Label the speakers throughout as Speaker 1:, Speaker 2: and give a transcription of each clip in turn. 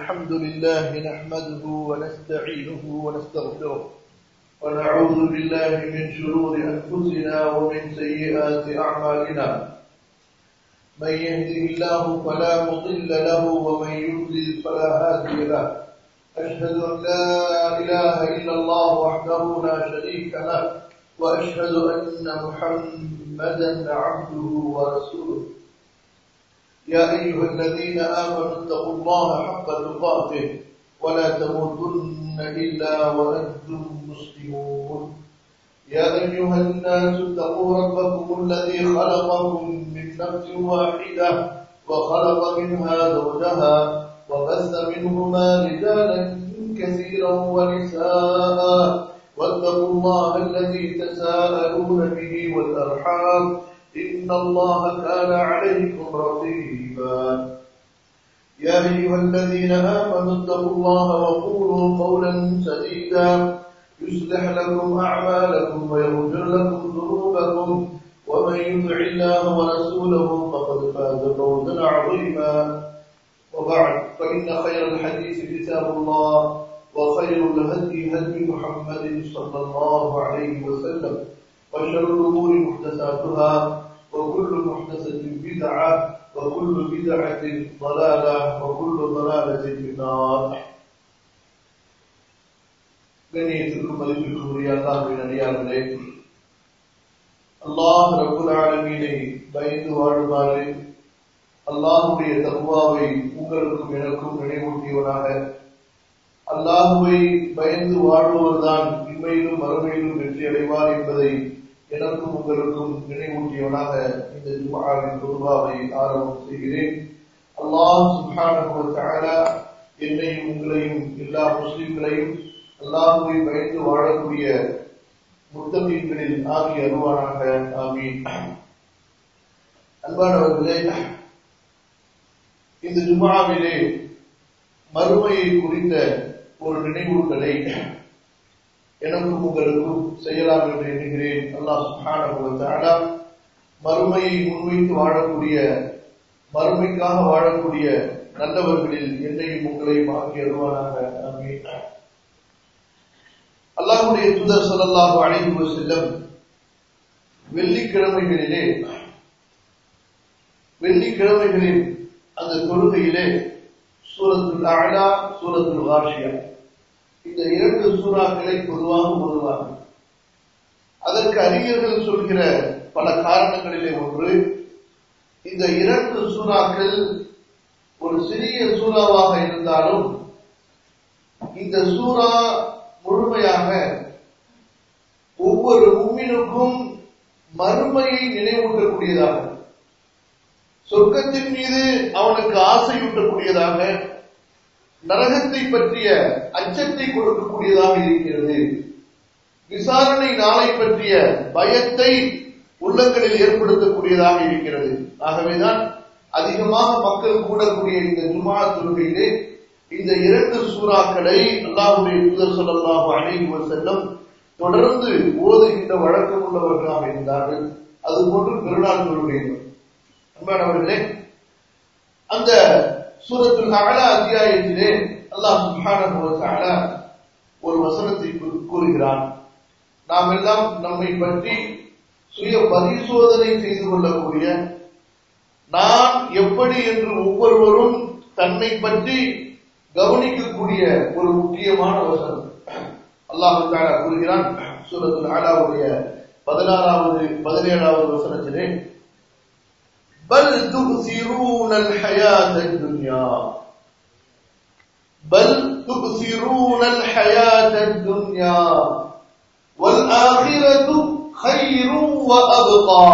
Speaker 1: الحمد لله نحمده ونستعينه ونستغفره ونعوذ بالله من شرور أنفسنا ومن سيئات أعمالنا من يهده الله فلا مضل له ومن يضلل فلا هادي له أشهد أن لا إله إلا الله وحده لا شريك له وأشهد أن محمدا عبده ورسوله يا أيها الذين آمنوا اتقوا الله حق تقاته ولا تموتن إلا وأنتم مسلمون يا أيها الناس اتقوا ربكم الذي خلقكم من نفس واحدة وخلق منها زوجها وبث منهما رجالا كثيرا ونساء واتقوا الله الذي تساءلون به والأرحام إن الله كان عليكم رقيبا يا أيها الذين آمنوا اتقوا الله وقولوا قولا سديدا يصلح لكم أعمالكم ويغفر لكم ذنوبكم ومن يطع الله ورسوله فقد فاز فوزا عظيما وبعد فإن خير الحديث كتاب الله وخير الهدي هدي محمد صلى الله عليه وسلم وشر الأمور محدثاتها وكل محدثة بدعة وكل بدعة ضلالة وكل ضلالة في النار கண்ணியத்திற்கும் மதிப்பிற்கும் உரிய அல்லாஹின் அடியார்களே அல்லாஹ் ரபுல் ஆலமீனை பயந்து வாழுமாறு அல்லாஹுடைய தகுவாவை உங்களுக்கும் எனக்கும் நினைவூட்டியவனாக அல்லாஹுவை பயந்து வாழ்பவர்தான் இன்மையிலும் மறுமையிலும் வெற்றி அடைவார் என்பதை எனக்கும் உங்களுக்கும் நினைவூட்டியவனாக இந்த ஜுமாவின் துருவாவை ஆரம்பம் செய்கிறேன் அல்லாஹ் சுபான என்னையும் உங்களையும் எல்லா முஸ்லிம்களையும் அல்லாஹுவை பயந்து வாழக்கூடிய முத்தமீன்களில் ஆகி அருவானாக ஆமீன் அன்பானவர்களே இந்த ஜுமாவிலே மறுமையை குறித்த ஒரு நினைவுகளை எனக்கும் உங்களுக்கும் செய்யலாம் என்று எண்ணுகிறேன் அல்லாஹ் சுஹான மறுமையை முன்வைத்து வாழக்கூடிய மறுமைக்காக வாழக்கூடிய நல்லவர்களில் என்னையும் உங்களையும் ஆக்கி அருவானாக ஆமீன் அல்லாஹுடைய தூதர் சொல்லல்லாஹு அழைத்து செல்லும் வெள்ளிக்கிழமைகளிலே வெள்ளிக்கிழமைகளில் அந்த தொழுகையிலே சூரத்துல் அழா சூரத்துல் வாஷியா இந்த இரண்டு சூறாக்களை பொதுவாக ஓதுவார்கள் அதற்கு அறிஞர்கள் சொல்கிற பல காரணங்களிலே ஒன்று இந்த இரண்டு சூறாக்கள் ஒரு சிறிய சூறாவாக இருந்தாலும் இந்த சூறா முழுமையாக ஒவ்வொரு உம்மினுக்கும் மறுமையை நினைவூட்டக்கூடியதாக சொர்க்கத்தின் மீது அவனுக்கு ஆசையூட்டக்கூடியதாக நரகத்தை பற்றிய அச்சத்தை கொடுக்கக்கூடியதாக இருக்கிறது விசாரணை நாளை பற்றிய பயத்தை உள்ளங்களில் ஏற்படுத்தக்கூடியதாக இருக்கிறது ஆகவேதான் அதிகமாக மக்கள் கூடக்கூடிய இந்த ஜுமா தொழுகையிலே இந்த இரண்டு சூறாக்களை அல்லாஹுடைய தூதர் சொல்லல்லாஹு அணைவு செல்லும் தொடர்ந்து ஓதுகின்ற வழக்கம் உள்ளவர்களாக இருந்தார்கள் அதுபோன்று பெருநாள் தொழுகைகள் அன்பானவர்களே அந்த சூரத்துல் அகலா அத்தியாயத்திலே அல்லாஹ் சுஹான ஒரு வசனத்தை கூறுகிறான் நாம் எல்லாம் நம்மை பற்றி சுய பரிசோதனை செய்து கொள்ளக்கூடிய நான் எப்படி என்று ஒவ்வொருவரும் தன்னை பற்றி கவனிக்கக்கூடிய ஒரு முக்கியமான வசனம் அல்லாஹு தாலா கூறுகிறான் சூரத்துல் ஆலாவுடைய பதினாறாவது பதினேழாவது வசனத்திலே بل تؤثرون الحياة الدنيا بل تؤثرون الحياة الدنيا والآخرة خير وأبقى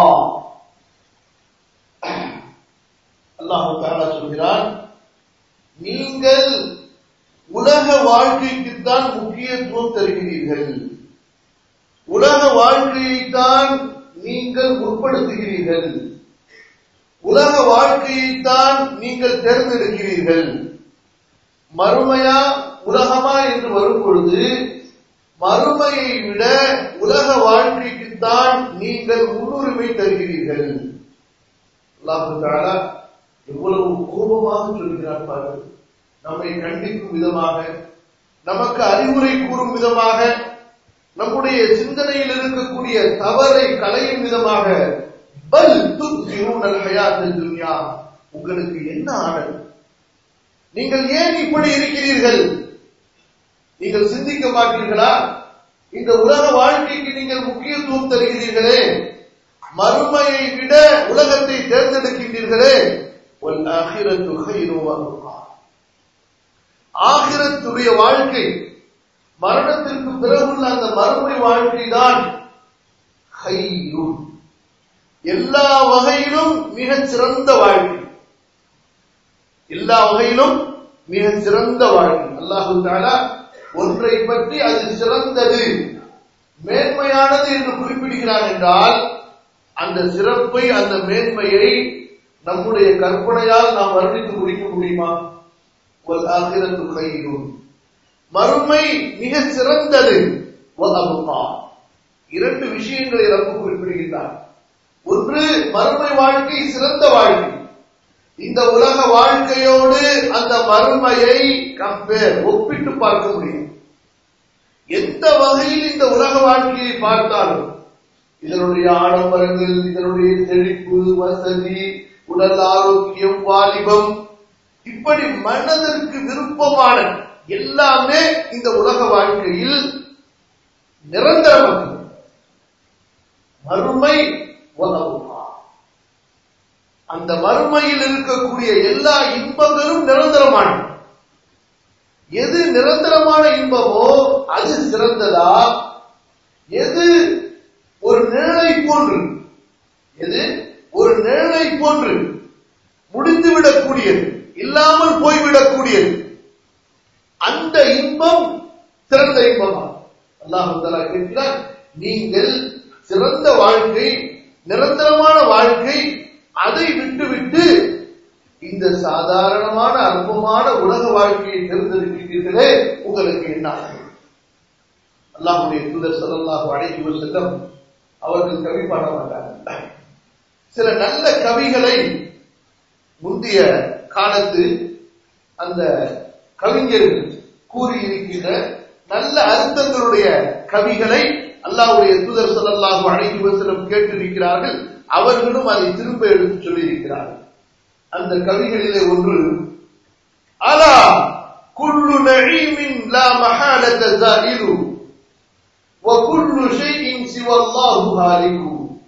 Speaker 1: அல்லாஹு தாலா சொல்கிறான் நீங்கள் உலக வாழ்க்கைக்குத்தான் முக்கியத்துவம் தருகிறீர்கள் உலக வாழ்க்கையைத்தான் நீங்கள் முற்படுத்துகிறீர்கள் உலக வாழ்க்கையைத்தான் நீங்கள் தேர்ந்தெடுக்கிறீர்கள் மறுமையா உலகமா என்று வரும் பொழுது மறுமையை விட உலக வாழ்க்கைக்குத்தான் நீங்கள் முன்னுரிமை தருகிறீர்கள் அல்லாஹு தாலா எவ்வளவு கோபமாக சொல்கிறார் பாருங்கள் நம்மை கண்டிக்கும் விதமாக நமக்கு அறிவுரை கூறும் விதமாக நம்முடைய சிந்தனையில் இருக்கக்கூடிய தவறை களையும் விதமாக பல் துப்சிரூனல் ஹயாத்தல் துன்யா உங்களுக்கு என்ன ஆனது நீங்கள் ஏன் இப்படி இருக்கிறீர்கள் நீங்கள் சிந்திக்க மாட்டீர்களா இந்த உலக வாழ்க்கைக்கு நீங்கள் முக்கியத்துவம் தருகிறீர்களே மறுமையை விட உலகத்தை தேர்ந்தெடுக்கின்றீர்களே வல்-ஆখিরাতু கைரு வ ஆகிரத்துடைய வாழ்க்கை மரணத்திற்கு பிறகுள்ள அந்த மறுமை வாழ்க்கை தான் எல்லா வகையிலும் மிகச் சிறந்த வாழ்க்கை எல்லா வகையிலும் மிகச் சிறந்த வாழ்க்கை அல்லாஹு தாலா ஒன்றை பற்றி அது சிறந்தது மேன்மையானது என்று குறிப்பிடுகிறான் என்றால் அந்த சிறப்பை அந்த மேன்மையை நம்முடைய கற்பனையால் நாம் வர்ணித்து முடிக்க முடியுமா வல்-ஆகிரத்து கைரும் மறுமை மிக சிறந்தது வ-அபுகா. இரண்டு விஷயங்களை ரப்பு குறிப்பிடுகின்றார் ஒன்று மறுமை வாழ்க்கை சிறந்த வாழ்க்கை இந்த உலக வாழ்க்கையோடு அந்த மறுமையை கம்பேர் ஒப்பிட்டு பார்க்க முடியும் எந்த வகையில் இந்த உலக வாழ்க்கையை பார்த்தாலும் இதனுடைய ஆடம்பரங்கள் இதனுடைய செழிப்பு வசதி உடல் ஆரோக்கியம் வாலிபம் இப்படி மனதிற்கு விருப்பமான எல்லாமே இந்த உலக வாழ்க்கையில் நிரந்தரமற்றது மறுமை உதவுமா அந்த மறுமையில் இருக்கக்கூடிய எல்லா இன்பங்களும் நிரந்தரமானது எது நிரந்தரமான இன்பமோ அது சிறந்ததா எது ஒரு நிழலை போன்று எது ஒரு நிழலை போன்று முடிந்துவிடக்கூடியது இல்லாமல் போய்விடக்கூடியது அந்த இன்பம் சிறந்த இன்பமா அல்லாஹ் கேட்கிறார் நீங்கள் சிறந்த வாழ்க்கை நிரந்தரமான வாழ்க்கை அதை விட்டுவிட்டு இந்த சாதாரணமான அற்பமான உலக வாழ்க்கையை தேர்ந்தெடுக்கிறீர்களே உங்களுக்கு என்ன அல்லாஹுடைய தூதர் சதல்லாஹு அழைத்து செல்லம் அவர்கள் கவி பாட மாட்டாங்க சில நல்ல கவிகளை முந்தைய காலத்து அந்த கவிஞர்கள் கூறியிருக்கின்ற நல்ல அர்த்தங்களுடைய கவிகளை அல்லாஹ்வுடைய தூதர் ஸல்லல்லாஹு அலைஹி வஸல்லம் கேட்டிருக்கிறார்கள் அவர்களும் அதை திரும்ப எடுத்து சொல்லியிருக்கிறார்கள் அந்த கவிகளிலே ஒன்று அலா குல்லு நஈமின் லா மஹாலத ஜாயிலு وكل شيء سوى الله هالك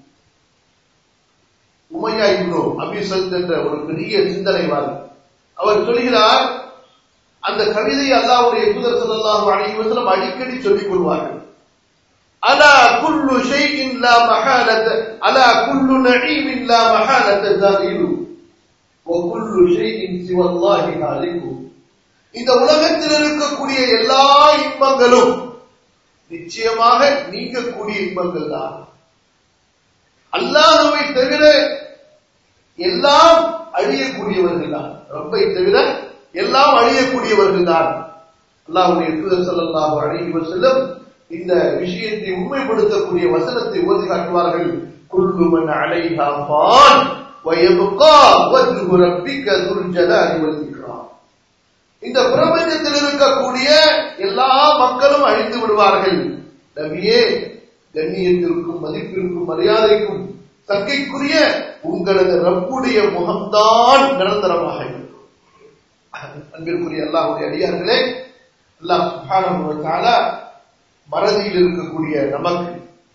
Speaker 1: உமையா இப்னு அபிசத் என்ற ஒரு பெரிய சிந்தனைவாதி அவர் சொல்கிறார் அந்த கவிதையை அல்லாஹ்வுடைய தூதர் ஸல்லல்லாஹு அலைஹி வஸல்லம் அடிக்கடி சொல்லிக் கொள்வார்கள் அலா குல்லு ஷைஇன் லா மஹாலத அலா குல்லு நஈமின் லா மஹாலத ஜாயிலு وكل شيء سوى الله هالك இந்த உலகத்தில் இருக்கக்கூடிய எல்லா இன்பங்களும் நிச்சயமாக நீங்கக்கூடிய இன்பங்கள் தான் அல்லாஹுவை தவிர எல்லாம் அழியக்கூடியவர்கள் தான் ரப்பை தவிர எல்லாம் அழியக்கூடியவர்கள் தான் அல்லாஹுடைய தூதர் ஸல்லல்லாஹு அலைஹி வஸல்லம் இந்த விஷயத்தை உண்மைப்படுத்தக்கூடிய வசனத்தை ஓதி காட்டுவார்கள் குல்லு மன் அலைஹா ஃபான் வயபகா வஜ்ஹு ரப்பிக துல் ஜலாலி வல் இக்ராம் இந்த பிரபஞ்சத்தில் இருக்கக்கூடிய எல்லா மக்களும் அழிந்து விடுவார்கள் நபியே கண்ணியத்திற்கும் மதிப்பிற்கும் மரியாதைக்கும் சங்கைக்குரிய உங்களது ரப்புடைய முகம்தான் நிரந்தரமாக இருக்கும் அன்பிற்குரிய அல்லாஹுடைய அடியார்களே அல்லாஹ் சுப்ஹானஹு வ தஆலா மறதியில் இருக்கக்கூடிய நமக்கு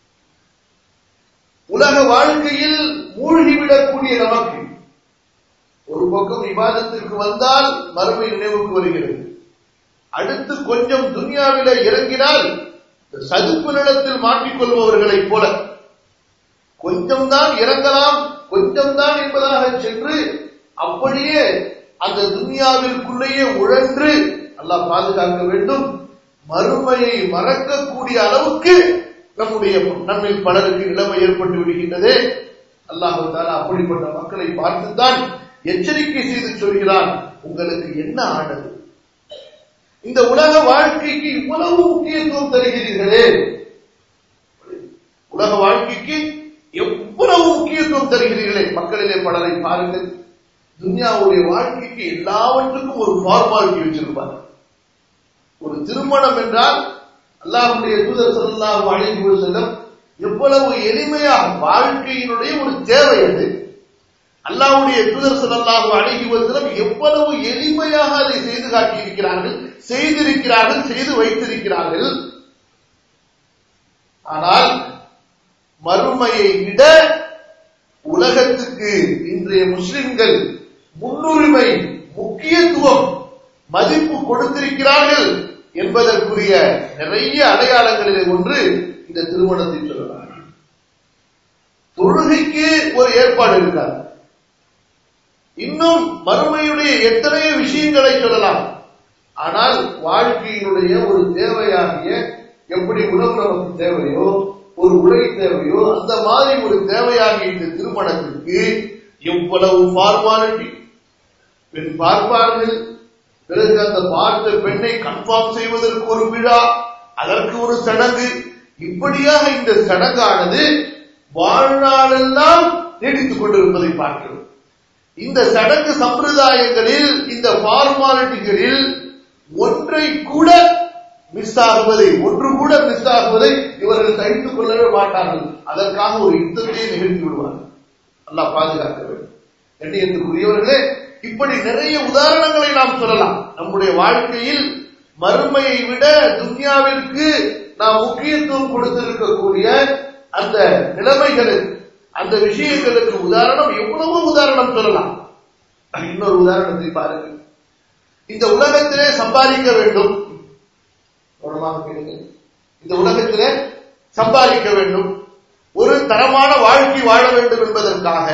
Speaker 1: உலக வாழ்க்கையில் மூழ்கிவிடக்கூடிய நமக்கு ஒரு பக்கம் விவாதத்திற்கு வந்தால் மறுமை நினைவுக்கு வருகிறது அடுத்து கொஞ்சம் துனியாவில இறங்கினால் சதுப்பு நிலத்தில் மாட்டிக்கொள்பவர்களைப் போல கொஞ்சம் தான் இறங்கலாம் கொஞ்சம் தான் என்பதாக சென்று அப்படியே அந்த துனியாவிற்குள்ளேயே உழன்று அல்லாஹ் பாதுகாக்க வேண்டும் மறுமையை மறக்கக்கூடிய அளவுக்கு நம்முடைய நம்மில் பலருக்கு நிலைமை ஏற்பட்டு விடுகின்றதே அல்லாஹு தாலா அப்படிப்பட்ட மக்களை பார்த்துத்தான் எச்சரிக்கை செய்து சொல்கிறான் உங்களுக்கு என்ன ஆனது இந்த உலக வாழ்க்கைக்கு இவ்வளவு முக்கியத்துவம் தருகிறீர்களே உலக வாழ்க்கைக்கு எவ்வளவு முக்கியத்துவம் தருகிறீர்களே மக்களிலே பலரை பாருங்கள் துன்யாவுடைய வாழ்க்கைக்கு எல்லாவற்றுக்கும் ஒரு ஃபார்மாலிட்டி வச்சிருப்பார் ஒரு திருமணம் என்றால் அல்லாஹ்வுடைய தூதர் ஸல்லல்லாஹு அலைஹி வஸல்லம் எவ்வளவு எளிமையாக வாழ்க்கையினுடைய ஒரு தேவை அது அல்லாஹ்வுடைய தூதர் ஸல்லல்லாஹு அலைஹி வஸல்லம் எவ்வளவு எளிமையாக அதை செய்து காட்டியிருக்கிறார்கள் செய்திருக்கிறார்கள் செய்து வைத்திருக்கிறார்கள் ஆனால் மறுமையை விட உலகத்துக்கு இன்றைய முஸ்லிம்கள் முன்னுரிமை முக்கியத்துவம் மதிப்பு கொடுத்திருக்கிறார்கள் என்பதற்குரிய நிறைய அடையாளங்களிலே ஒன்று இந்த திருமணத்தை சொல்லலாம் தொழுகைக்கு ஒரு ஏற்பாடு இருக்காது இன்னும் மறுமையுடைய எத்தனையோ விஷயங்களை சொல்லலாம் ஆனால் வாழ்க்கையினுடைய ஒரு தேவையாகிய எப்படி உணவு நமக்கு தேவையோ ஒரு உடை தேவையோ அந்த மாதிரி ஒரு தேவையாகிய இந்த திருமணத்திற்கு எவ்வளவு ஃபார்மாலிட்டி பெண் பார்ப்பார்கள் பிறகு அந்த பார்த்த பெண்ணை கன்ஃபார்ம் செய்வதற்கு ஒரு விழா அதற்கு ஒரு சடங்கு இப்படியாக இந்த சடங்கானது வாழ்நாளெல்லாம் நீடித்துக் கொண்டிருப்பதை பார்க்கிறோம் இந்த சடங்கு சம்பிரதாயங்களில் இந்த ஃபார்மாலிட்டிகளில் ஒன்றை கூட மிஸ் ஆகுவதை ஒன்று கூட மிஸ் ஆகுவதை இவர்கள் சகித்துக் கொள்ளவே மாட்டார்கள் அதற்காக ஒரு யுத்தத்தையே நிகழ்த்தி விடுவார்கள் அல்லாஹ் பாதுகாக்க வேண்டும் எண்ணியத்துக்குரியவர்களே இப்படி நிறைய உதாரணங்களை நாம் சொல்லலாம் நம்முடைய வாழ்க்கையில் மறுமையை விட துன்யாவிற்கு நாம் முக்கியத்துவம் கொடுத்திருக்கக்கூடிய அந்த நிலைமைகளுக்கு அந்த விஷயங்களுக்கு உதாரணம் எவ்வளவு உதாரணம் சொல்லலாம் இன்னொரு உதாரணத்தை பாருங்கள் இந்த உலகத்திலே சம்பாதிக்க வேண்டும் கவனமாக கேளுங்க இந்த உலகத்திலே சம்பாதிக்க வேண்டும் ஒரு தரமான வாழ்க்கை வாழ வேண்டும் என்பதற்காக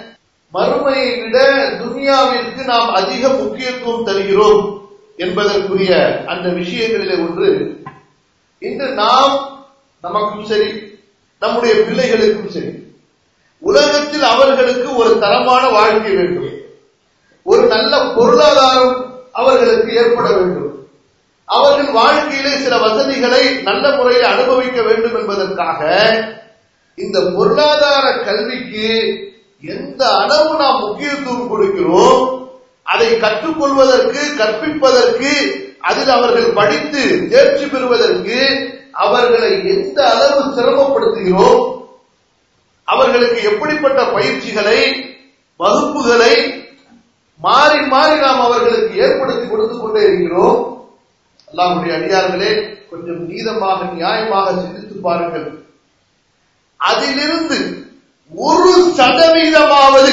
Speaker 1: மறுமையை விட துனியாவிற்கு நாம் அதிக முக்கியத்துவம் தருகிறோம் என்பதற்குரிய அந்த விஷயங்களிலே ஒன்று இன்று நாம் நமக்கும் சரி நம்முடைய பிள்ளைகளுக்கும் சரி உலகத்தில் அவர்களுக்கு ஒரு தரமான வாழ்க்கை வேண்டும் ஒரு நல்ல பொருளாதாரம் அவர்களுக்கு ஏற்பட வேண்டும் அவர்கள் வாழ்க்கையிலே சில வசதிகளை நல்ல முறையில் அனுபவிக்க வேண்டும் என்பதற்காக இந்த பொருளாதார கல்விக்கு எந்த அளவு நாம் முக்கியத்துவம் கொடுக்கிறோம் அதை கற்றுக்கொள்வதற்கு கற்பிப்பதற்கு அதில் அவர்கள் படித்து தேர்ச்சி பெறுவதற்கு அவர்களை எந்த அளவு சிரமப்படுத்துகிறோம் அவர்களுக்கு எப்படிப்பட்ட பயிற்சிகளை வகுப்புகளை மாறி மாறி நாம் அவர்களுக்கு ஏற்படுத்தி கொடுத்து கொண்டே இருக்கிறோம் அல்லாஹ்வுடைய அடியார்களே கொஞ்சம் நீதமாக நியாயமாக சிந்தித்து பாருங்கள் அதிலிருந்து ஒரு சதவீதமாவது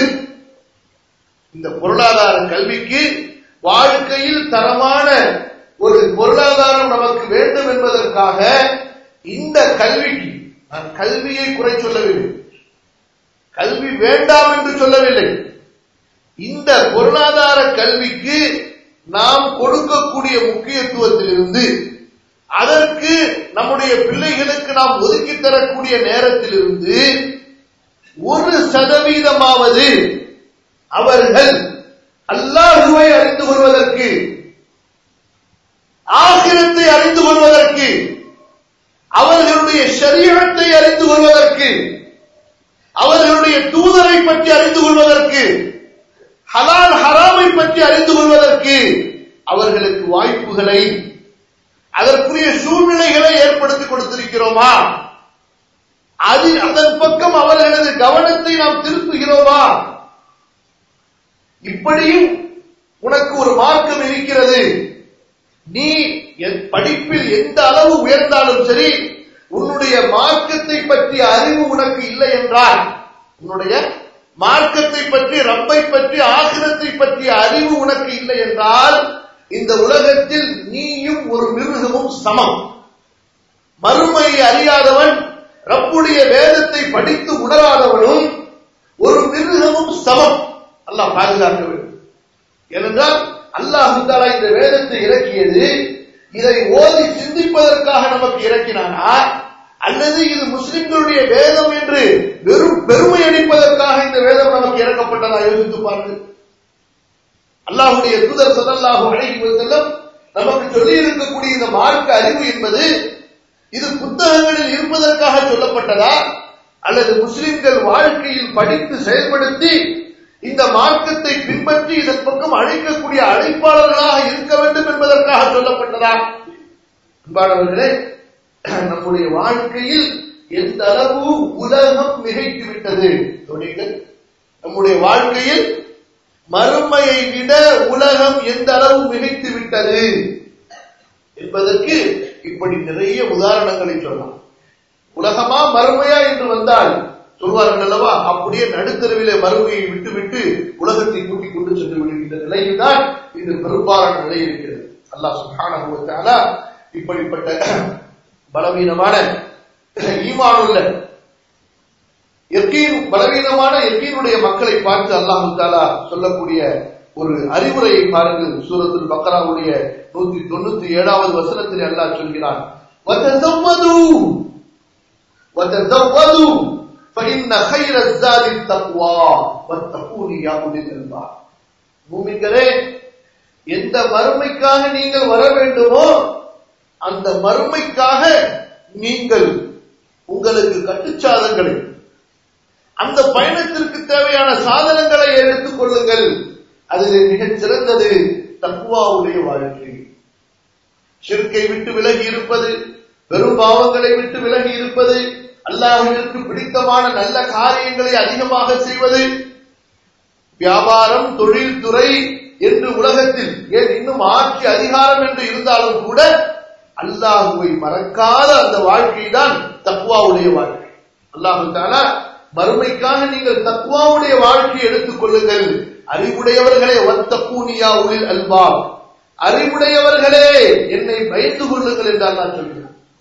Speaker 1: இந்த பொருளாதார கல்விக்கு வாழ்க்கையில் தரமான ஒரு பொருளாதாரம் நமக்கு வேண்டும் என்பதற்காக இந்த கல்விக்கு நான் கல்வியை குறை சொல்லவில்லை கல்வி வேண்டாம் என்று சொல்லவில்லை இந்த பொருளாதார கல்விக்கு நாம் கொடுக்கக்கூடிய முக்கியத்துவத்திலிருந்து அதற்கு நம்முடைய பிள்ளைகளுக்கு நாம் ஒதுக்கி தரக்கூடிய நேரத்திலிருந்து ஒரு சதவீதமாவது அவர்கள் அல்லாஹுவை அறிந்து கொள்வதற்கு ஆகிரத்தை அறிந்து கொள்வதற்கு அவர்களுடைய சரீரத்தை அறிந்து கொள்வதற்கு அவர்களுடைய தூதரை பற்றி அறிந்து கொள்வதற்கு ஹலால் ஹராமை பற்றி அறிந்து கொள்வதற்கு அவர்களுக்கு வாய்ப்புகளை அதற்குரிய சூழ்நிலைகளை ஏற்படுத்தி கொடுத்திருக்கிறோமா அது அதன் பக்கம் அவர்களது கவனத்தை நாம் திருப்புகிறோமா இப்படியும் உனக்கு ஒரு மார்க்கம் இருக்கிறது நீ என் படிப்பில் எந்த அளவு உயர்ந்தாலும் சரி உன்னுடைய மார்க்கத்தை பற்றிய அறிவு உனக்கு இல்லை என்றால் உன்னுடைய மார்க்கத்தை பற்றி ரப்பை பற்றி ஆசிரத்தை பற்றிய அறிவு உனக்கு இல்லை என்றால் இந்த உலகத்தில் நீயும் ஒரு மிருகமும் சமம் மறுமையை அறியாதவன் ரப்புடைய வேதத்தை படித்து உணராதவனும் ஒரு மிருகமும் சமம் அல்லாஹ் பாதுகாக்க வேண்டும் ஏனென்றால் அல்லாஹ் தாலா இந்த வேதத்தை இறக்கியது இதை ஓதி சிந்திப்பதற்காக நமக்கு இறக்கினானா அல்லது இது முஸ்லிம்களுடைய வேதம் என்று வெறும் பெருமை அளிப்பதற்காக இந்த வேதம் நமக்கு இறக்கப்பட்டதா யோசித்து பாருங்கள் அல்லாஹுடைய தூதர் சதல்லாஹு அழகி செல்லம் நமக்கு சொல்லி இருக்கக்கூடிய இந்த மார்க்க அறிவு என்பது இது புத்தகங்களில் இருப்பதற்காக சொல்லப்பட்டதா அல்லது முஸ்லிம்கள் வாழ்க்கையில் படித்து செயல்படுத்தி இந்த மார்க்கத்தை பின்பற்றி இதன் பக்கம் அழைக்கக்கூடிய அழைப்பாளர்களாக இருக்க வேண்டும் என்பதற்காக சொல்லப்பட்டதா அன்பானவர்களே நம்முடைய வாழ்க்கையில் எந்த அளவு உலகம் மிகைத்து விட்டது சொன்னீங்கள் நம்முடைய வாழ்க்கையில் மறுமையை விட உலகம் எந்த அளவு மிகைத்து விட்டது என்பதற்கு இப்படி நிறைய உதாரணங்களை சொல்லலாம் உலகமா மறுமையா என்று வந்தால் சொல்வார்கள் அல்லவா அப்படியே நடுத்தருவிலே மறுமையை விட்டுவிட்டு உலகத்தை தூக்கி கொண்டு சென்று விடுகின்ற நிலையில் தான் இது பெரும்பாலான நிலை இருக்கிறது அல்லாஹ் சுகான இப்படிப்பட்ட பலவீனமான ஈமானுள்ள எர்கீன் பலவீனமான எர்கீனுடைய மக்களை பார்த்து அல்லாஹு தாலா சொல்லக்கூடிய ஒரு அறிவுரையை பாருங்கள் சூரத்துல் பக்கராவுடைய நூத்தி தொண்ணூத்தி ஏழாவது வசனத்தில் அல்லாஹ் சொல்கிறான் وتزودوا فإن خير الزاد التقوى واتقون يا أولي الألباب மூமின்களே எந்த மறுமைக்காக நீங்கள் வர வேண்டுமோ அந்த மறுமைக்காக நீங்கள் உங்களுக்கு கட்டுச்சாதங்களை அந்த பயணத்திற்கு தேவையான சாதனங்களை எடுத்துக் கொள்ளுங்கள் அதில் மிகச் சிறந்தது தக்குவாவுடைய வாழ்க்கை சிறுக்கை விட்டு விலகி இருப்பது பெரும் பாவங்களை விட்டு விலகி இருப்பது அல்லாஹிற்கு பிடித்தமான நல்ல காரியங்களை அதிகமாக செய்வது வியாபாரம் தொழில்துறை என்று உலகத்தில் ஏன் இன்னும் ஆட்சி அதிகாரம் என்று இருந்தாலும் கூட அல்லாஹுவை மறக்காத அந்த வாழ்க்கை தான் தக்குவாவுடைய வாழ்க்கை அல்லாஹு தாலா மறுமைக்காக நீங்கள் தக்குவாவுடைய வாழ்க்கையை எடுத்துக் கொள்ளுங்கள் அறிவுடையவர்களே ஒத்தப்பூனியா உளில் அல்வா அறிவுடையவர்களே என்னை பயந்து கொள்ளுங்கள் என்றால் நான் சொல்கிறேன்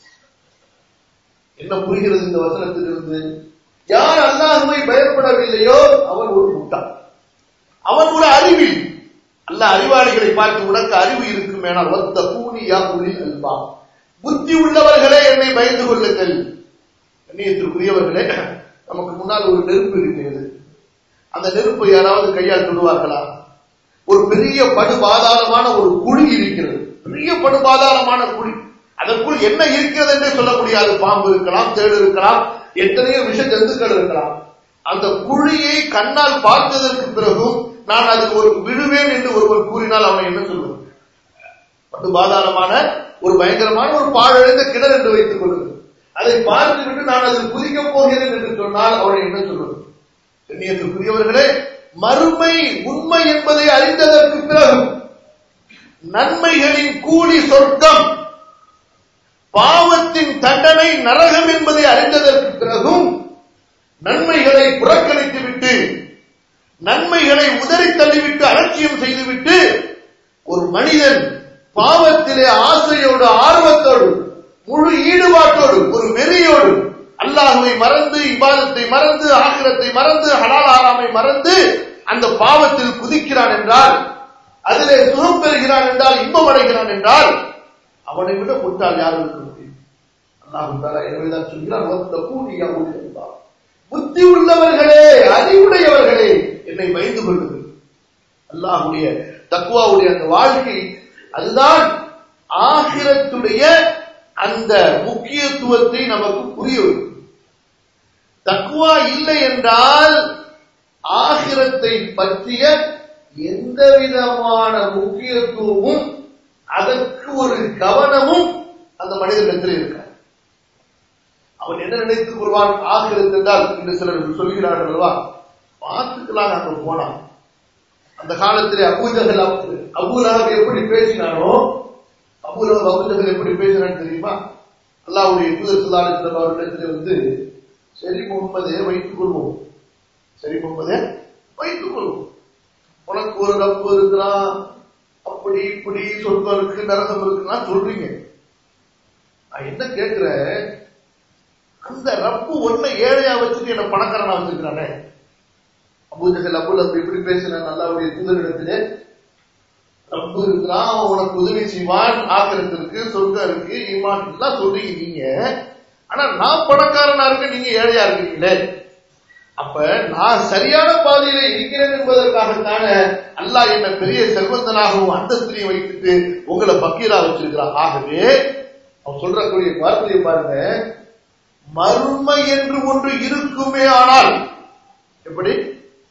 Speaker 1: என்ன புரிகிறது இந்த வசனத்திலிருந்து யார் அல்லாஹுவை பயப்படவில்லையோ அவன் ஒரு முட்டாள் அவன் ஒரு அறிவில் அல்ல அறிவாளிகளை பார்த்து உனக்கு அறிவு இருக்கும் ஏனால் ஒத்த பூனியா உளில் அல்வா புத்தி உள்ளவர்களே என்னை பயந்து கொள்ளுங்கள் கண்ணியத்திற்குரியவர்களே நமக்கு முன்னால் ஒரு நெருப்பு இருக்கிறது அந்த நெருப்பை யாராவது கையால் தொடுவார்களா ஒரு பெரிய படுபாதாளமான ஒரு குழி இருக்கிறது பெரிய படுபாதாளமான குழி அதற்குள் என்ன இருக்கிறது என்றே சொல்ல முடியாது பாம்பு இருக்கலாம் தேடு இருக்கலாம் எத்தனையோ விஷ ஜந்துக்கள் இருக்கலாம் அந்த குழியை கண்ணால் பார்த்ததற்கு பிறகும் நான் அதுக்கு ஒரு விழுவேன் என்று ஒருவர் கூறினால் அவன் என்ன சொல்வது படுபாதாளமான ஒரு பயங்கரமான ஒரு பாழடைந்த கிணறு என்று வைத்துக் கொள்ளுங்கள் அதை பார்த்துவிட்டு நான் அதில் குதிக்கப் போகிறேன் என்று சொன்னால் அவனை என்ன சொல்வது கண்ணியத்திற்குரியவர்களே மறுமை உண்மை என்பதை அறிந்ததற்கு பிறகு நன்மைகளின் கூலி சொர்க்கம் பாவத்தின் தண்டனை நரகம் என்பதை அறிந்ததற்கு பிறகும் நன்மைகளை புறக்கணித்துவிட்டு நன்மைகளை உதறி தள்ளிவிட்டு அலட்சியம் செய்துவிட்டு ஒரு மனிதன் பாவத்திலே ஆசையோடு ஆர்வத்தோடு முழு ஈடுபாட்டோடு ஒரு வெறியோடு அல்லாஹுவை மறந்து இபாதத்தை மறந்து ஆக்கிரத்தை மறந்து ஹலால் ஆறாமை மறந்து அந்த பாவத்தில் குதிக்கிறான் என்றால் அதிலே சுகம் பெறுகிறான் என்றால் இன்பம் அடைகிறான் என்றால் அவனை விட முட்டாள் யாரும் இருக்க முடியும் அல்லாஹு தாலா எனவேதான் சொல்கிறான் ஒத்த கூடிய புத்தி உள்ளவர்களே அறிவுடையவர்களே என்னை பயந்து கொள்ளுங்கள் அல்லாஹுடைய தக்குவாவுடைய அந்த வாழ்க்கை அதுதான் ஆகிரத்துடைய அந்த முக்கியத்துவத்தை நமக்கு புரிய வைக்கும் தக்குவா இல்லை என்றால் ஆகிரத்தை பற்றிய எந்த விதமான முக்கியத்துவமும் அதற்கு ஒரு கவனமும் அந்த மனிதனிடத்தில் இருக்காது அவன் என்ன நினைத்துக் கொள்வான் ஆகிரத்து என்றால் என்று சிலர் சொல்கிறார்கள் அல்லவா பார்த்துக்கலாம் அங்க போனான் அந்த காலத்திலே அபூஜகல் அபூலகம் எப்படி பேசினானோ அபூலகம் அபூஜகல் எப்படி பேசினான்னு தெரியுமா அல்லாவுடைய தூதர் சுல்லாலிஸ்லம் அவர்களிடத்தில் வந்து சரி முகமதே வைத்துக் கொள்வோம் சரி முகமதே வைத்துக் கொள்வோம் உனக்கு ஒரு ரப்பு இருக்கிறான் அப்படி இப்படி சொர்க்கம் இருக்கு நரகம் இருக்குன்னா சொல்றீங்க நான் என்ன கேட்கிறேன் அந்த ரப்பு ஒன்ன ஏழையா வச்சுட்டு என்ன பணக்காரனா வச்சிருக்கிறானே அபூஜகல் அபுல் அப்படி இப்படி பேசின அல்லாவுடைய தூதரிடத்திலே ரப்பு இருக்கிறான் அவன் உனக்கு உதவி செய்வான் ஆக்கிரத்திற்கு சொர்க்கம் இருக்கு ஈமான் எல்லாம் சொல்றீங்க நீங்க ஆனா நான் பணக்காரனா இருக்க நீங்க ஏழையா இருக்கீங்களே அப்ப நான் சரியான பாதையில இருக்கிறேன் என்பதற்காகத்தானே அல்லாஹ் என்ன பெரிய செல்வந்தனாகவும் அந்தஸ்திரியும் வைத்துட்டு உங்களை பக்கீரா வச்சிருக்கிறான் ஆகவே அவன் சொல்றக்கூடிய வார்த்தையை பாருங்க மர்மை என்று ஒன்று இருக்குமே ஆனால் எப்படி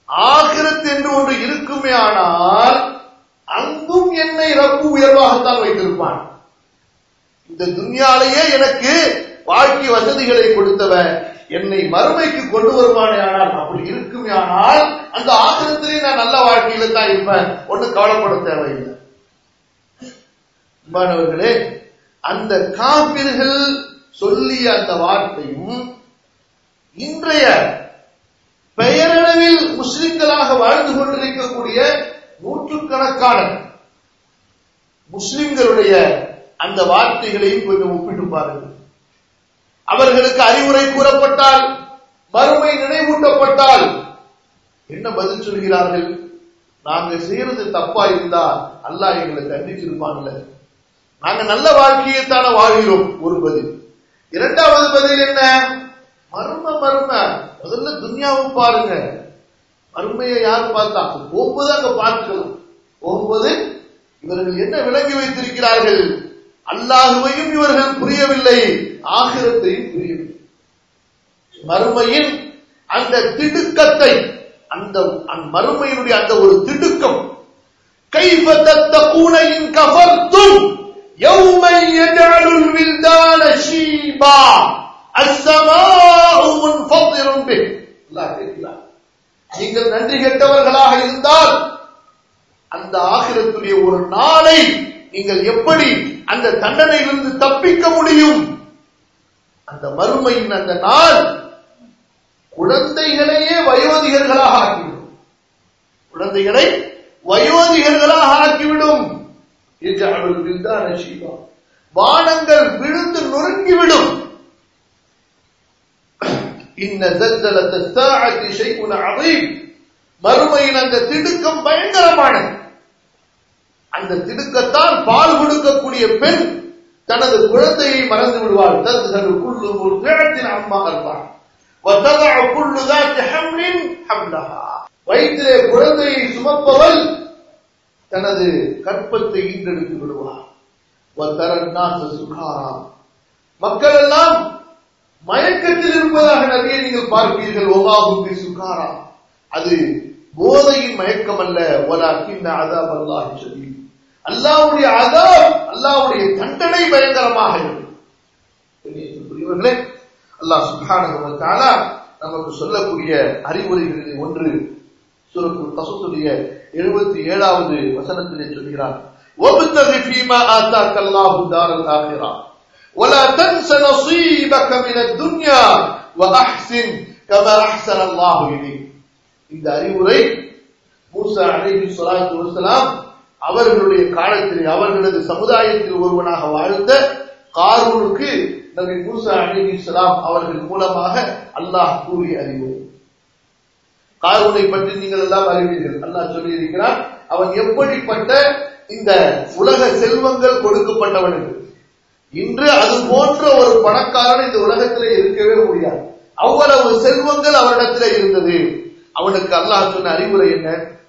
Speaker 1: ஆகிரத் என்று ஒன்று இருக்குமே ஆனால் அங்கும் என்னை ரப்பு உயர்வாகத்தான் வைத்திருப்பான் இந்த துன்யாலேயே எனக்கு வாழ்க்கை வசதிகளை கொடுத்தவன் என்னை மறுமைக்கு கொண்டு வருவானே ஆனால் அப்படி இருக்குமே ஆனால் அந்த ஆசிரத்திலே நான் நல்ல வாழ்க்கையில தான் இருப்பேன் ஒண்ணு கவலைப்பட தேவையில்லை அன்பானவர்களே அந்த காப்பிர்கள் சொல்லிய அந்த வார்த்தையும் இன்றைய பெயரளவில் முஸ்லிம்களாக வாழ்ந்து கொண்டிருக்கக்கூடிய நூற்றுக்கணக்கான முஸ்லிம்களுடைய அந்த வார்த்தைகளையும் கொஞ்சம் ஒப்பிட்டு பாருங்கள் அவர்களுக்கு அறிவுரை கூறப்பட்டால் மறுமை நினைவூட்டப்பட்டால் என்ன பதில் சொல்கிறார்கள் நாங்க செய்யறது தப்பா இருந்தா அல்லாஹ் எங்களை கண்டிச்சிருப்பாங்கல்ல நாங்க நல்ல வாழ்க்கையைத்தான வாழ்கிறோம் ஒரு பதில் இரண்டாவது பதில் என்ன மர்ம மர்ம முதல்ல துன்யாவை பாருங்க மறுமையை யார் பார்த்தா போகும்போது அங்க பார்க்கலாம் போகும்போது இவர்கள் என்ன விளங்கி வைத்திருக்கிறார்கள் அல்லாஹுவையும் இவர்கள் புரியவில்லை ஆகிரத்தையும் புரியவில்லை மறுமையின் அந்த திடுக்கத்தை அந்த மறுமையினுடைய அந்த ஒரு திடுக்கம் கைஃப தத்தகூன இன் கஃபர்தும் யௌமை யஜஅலுல் வில்தான ஷீபா அஸ்ஸமாஉ முன்ஃபதிரும் பிஹ் அல்லாஹ் கேட்கிறார் நீங்கள் நன்றி கெட்டவர்களாக இருந்தால் அந்த ஆகிரத்துடைய ஒரு நாளை நீங்கள் எப்படி அந்த தண்டனையிலிருந்து தப்பிக்க முடியும் அந்த மறுமையின் அந்த நாள் குழந்தைகளையே வயோதிகர்களாக ஆக்கிவிடும் குழந்தைகளை வயோதிகர்களாக ஆக்கிவிடும் வானங்கள் விழுந்து நொறுங்கிவிடும் இன்ன ஜல்ஜலத்த சாஅத்தி ஷைஉன் அதீம் மறுமையின் அந்த திடுக்கம் பயங்கரமானது அந்த திடுக்கத்தால் பால் கொடுக்கக்கூடிய பெண் தனது குழந்தையை மறந்து விடுவாள் தது குள்ளு ஒரு கிழத்தின் அம்மா இருப்பாள் وتضع كل ذات حمل حملها வயிற்றிலே குழந்தையை சுமப்பவள் தனது கற்பத்தை ஈண்டெடுத்து விடுவார் சுகாரா மக்கள் எல்லாம் மயக்கத்தில் இருப்பதாக நிறைய நீங்கள் பார்ப்பீர்கள் ஒமாகும்பி சுகாரா அது போதையின் மயக்கம் அல்ல ஒலா கிண்ண அதாப் அல்லாஹ் சொல்லி அல்லாவுடைய அதாப் அல்லாவுடைய தண்டனை பயங்கரமாக இருக்கும் அல்லாஹ் சுபான நமக்கு சொல்லக்கூடிய அறிவுரைகளில் ஒன்று சூரத்து கசுத்துடைய எழுபத்தி ஏழாவது வசனத்திலே சொல்கிறார் وابتغ فيما آتاك الله دار الآخرة ولا تنس نصيبك من الدنيا وأحسن كما أحسن الله إليك இந்த அறிவுரை மூசா அலைஹி ஸலாத்து வஸலாம் அவர்களுடைய காலத்திலே அவர்களது சமுதாயத்தில் ஒருவனாக வாழ்ந்த காரூனுக்கு நபி மூசா அலைஹி ஸலாம் அவர்கள் மூலமாக அல்லாஹ் கூறிய அறிவுரை காரூனை பற்றி நீங்கள் எல்லாம் அறிவீர்கள் அல்லாஹ் சொல்லி இருக்கிறார் அவன் எப்படிப்பட்ட இந்த உலக செல்வங்கள் கொடுக்கப்பட்டவனுக்கு இன்று அது போன்ற ஒரு பணக்காரன் இந்த உலகத்திலே இருக்கவே முடியாது அவ்வளவு செல்வங்கள் அவரிடத்திலே இருந்தது அவனுக்கு அல்லாஹ் சொன்ன அறிவுரை என்ன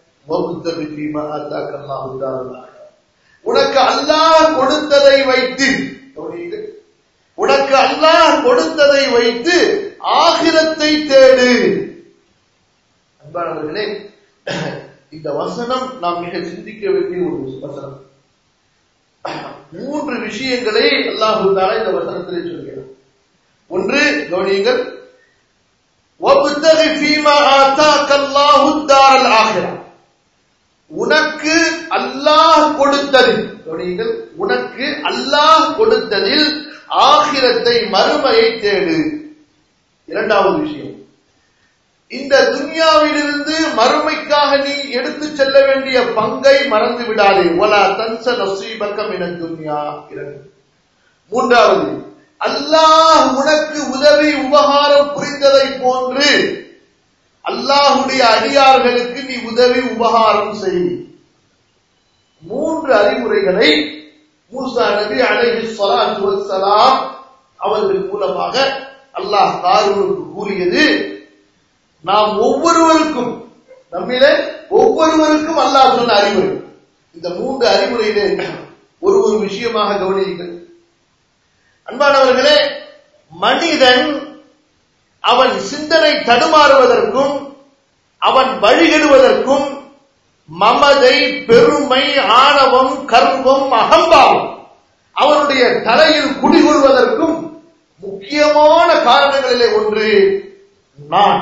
Speaker 1: உனக்கு அல்லாஹ் கொடுத்ததை வைத்து உனக்கு அல்லாஹ் கொடுத்ததை வைத்து ஆகிரத்தை தேடு அன்பானவர்களே இந்த வசனம் நாம் மிக சிந்திக்க வேண்டிய ஒரு வசனம் மூன்று விஷயங்களை அல்லாஹு தாலா இந்த வசனத்திலே சொல்கிறார் ஒன்று கவனியுங்கள் وابتغ فيما آتاك الله الدار الآخرة உனக்கு அல்லாஹ் கொடுத்ததில் கவனியுங்கள் உனக்கு அல்லாஹ் கொடுத்ததில் ஆகிரத்தை மறுமையை தேடு இரண்டாவது விஷயம் இந்த துன்யாவிலிருந்து மறுமைக்காக நீ எடுத்து செல்ல வேண்டிய பங்கை மறந்து விடாதே ஒலா தன்ச நசீபக்கம் என துன்யா இரண்டு மூன்றாவது அல்லாஹ் உனக்கு உதவி உபகாரம் புரிந்ததை போன்று அல்லாஹுடைய அடியார்களுக்கு நீ உதவி உபகாரம் செய் மூன்று அறிவுரைகளை மூசா நபி அலைஹி ஸலாத்து வஸ்ஸலாம் அவர்கள் மூலமாக அல்லாஹ் காரூனுக்கு கூறியது நாம் ஒவ்வொருவருக்கும் நம்மிலே ஒவ்வொருவருக்கும் அல்லாஹ் சொன்ன அறிவுரை இந்த மூன்று அறிவுரையிலே ஒரு ஒரு விஷயமாக கவனியுங்கள் அன்பானவர்களே மனிதன் அவன் சிந்தனை தடுமாறுவதற்கும் அவன் வழிகெடுவதற்கும் மமதை பெருமை ஆணவம் கர்வம் அகம்பாவம் அவனுடைய தலையில் குடிகொள்வதற்கும் முக்கியமான காரணங்களிலே ஒன்று நான்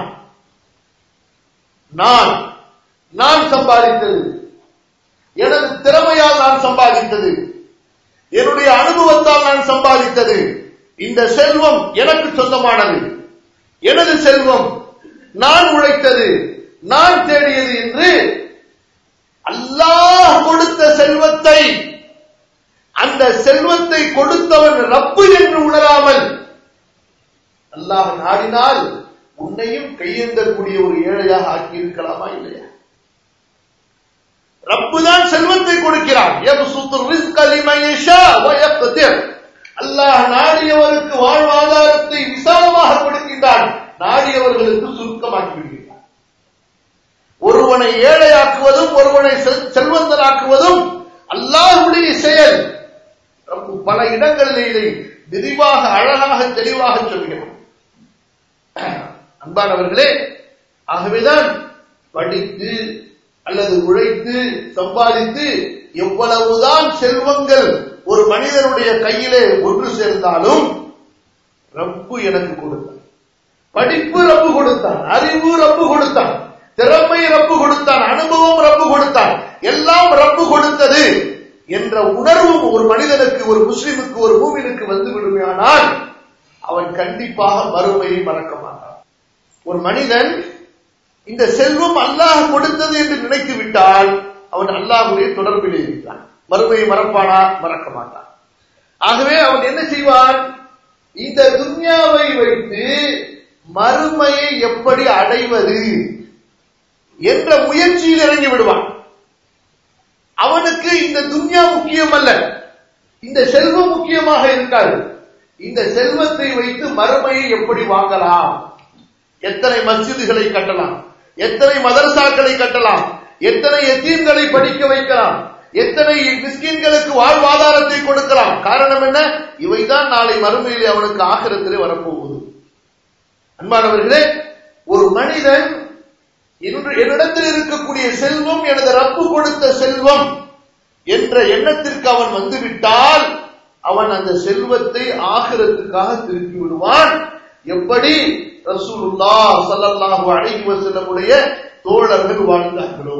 Speaker 1: நான் நான் சம்பாதித்தது எனது திறமையால் நான் சம்பாதித்தது என்னுடைய அனுபவத்தால் நான் சம்பாதித்தது இந்த செல்வம் எனக்கு சொந்தமானது எனது செல்வம் நான் உழைத்தது நான் தேடியது என்று அல்லாஹ் கொடுத்த செல்வத்தை அந்த செல்வத்தை கொடுத்தவன் ரப்பு என்று உணராமல் அல்லாஹ் நாடினால் உன்னையும் கையேந்தக்கூடிய ஒரு ஏழையாக ஆக்கி இருக்கலாமா இல்லையா ரப்பு தான் செல்வத்தை கொடுக்கிறான் அல்லாஹ் நாடியவருக்கு வாழ்வாதாரத்தை விசாலமாக கொடுக்கின்றான் நாடியவர்களுக்கு சுருக்கமாக்கி விடுகின்றான் ஒருவனை ஏழையாக்குவதும் ஒருவனை செல்வந்தனாக்குவதும் அல்லாஹுடைய செயல் ரப்பு பல இடங்களில் இதை விரிவாக அழகாக தெளிவாக சொல்கிறோம் அன்பானவர்களே ஆகவேதான் படித்து அல்லது உழைத்து சம்பாதித்து எவ்வளவுதான் செல்வங்கள் ஒரு மனிதனுடைய கையிலே ஒன்று சேர்ந்தாலும் ரப்பு எனக்கு கொடுத்தான் படிப்பு ரப்பு கொடுத்தான் அறிவு ரப்பு கொடுத்தான் திறமை ரப்பு கொடுத்தான் அனுபவம் ரப்பு கொடுத்தான் எல்லாம் ரப்பு கொடுத்தது என்ற உணர்வும் ஒரு மனிதனுக்கு ஒரு முஸ்லிமுக்கு ஒரு மூவினுக்கு வந்து விடுமையானால் அவன் கண்டிப்பாக மறுமையை மறக்க மாட்டான் ஒரு மனிதன் இந்த செல்வம் அல்லாஹ் கொடுத்தது என்று நினைத்து விட்டால் அவன் அல்லாஹுடைய தொடர்பில் இருக்கிறான் மறுமையை மறப்பானா மறக்க மாட்டான் ஆகவே அவன் என்ன செய்வான் இந்த துன்யாவை வைத்து மறுமையை எப்படி அடைவது என்ற முயற்சியில் இறங்கி விடுவான் அவனுக்கு இந்த துன்யா முக்கியம் அல்ல இந்த செல்வம் முக்கியமாக இருக்காது இந்த செல்வத்தை வைத்து மறுமையை எப்படி வாங்கலாம் எத்தனை மஸ்ஜிதுகளை கட்டலாம் எத்தனை மதரசாக்களை கட்டலாம் எத்தனை எத்தீன்களை படிக்க வைக்கலாம் எத்தனை மிஸ்கின்களுக்கு வாழ்வாதாரத்தை கொடுக்கலாம் காரணம் என்ன இவைதான் நாளை மறுமையிலே அவனுக்கு ஆகிரத்திலே வரப்போகுது அன்பானவர்களே ஒரு மனிதன் என்னிடத்தில் இருக்கக்கூடிய செல்வம் எனது ரப்பு கொடுத்த செல்வம் என்ற எண்ணத்திற்கு அவன் வந்துவிட்டால் அவன் அந்த செல்வத்தை ஆகிரத்துக்காக திருப்பி விடுவான் எப்படி ரசூலுல்லா சல்லல்லாஹு அலைஹி வஸல்லமுடைய தோழர்கள் வாழ்ந்தார்களோ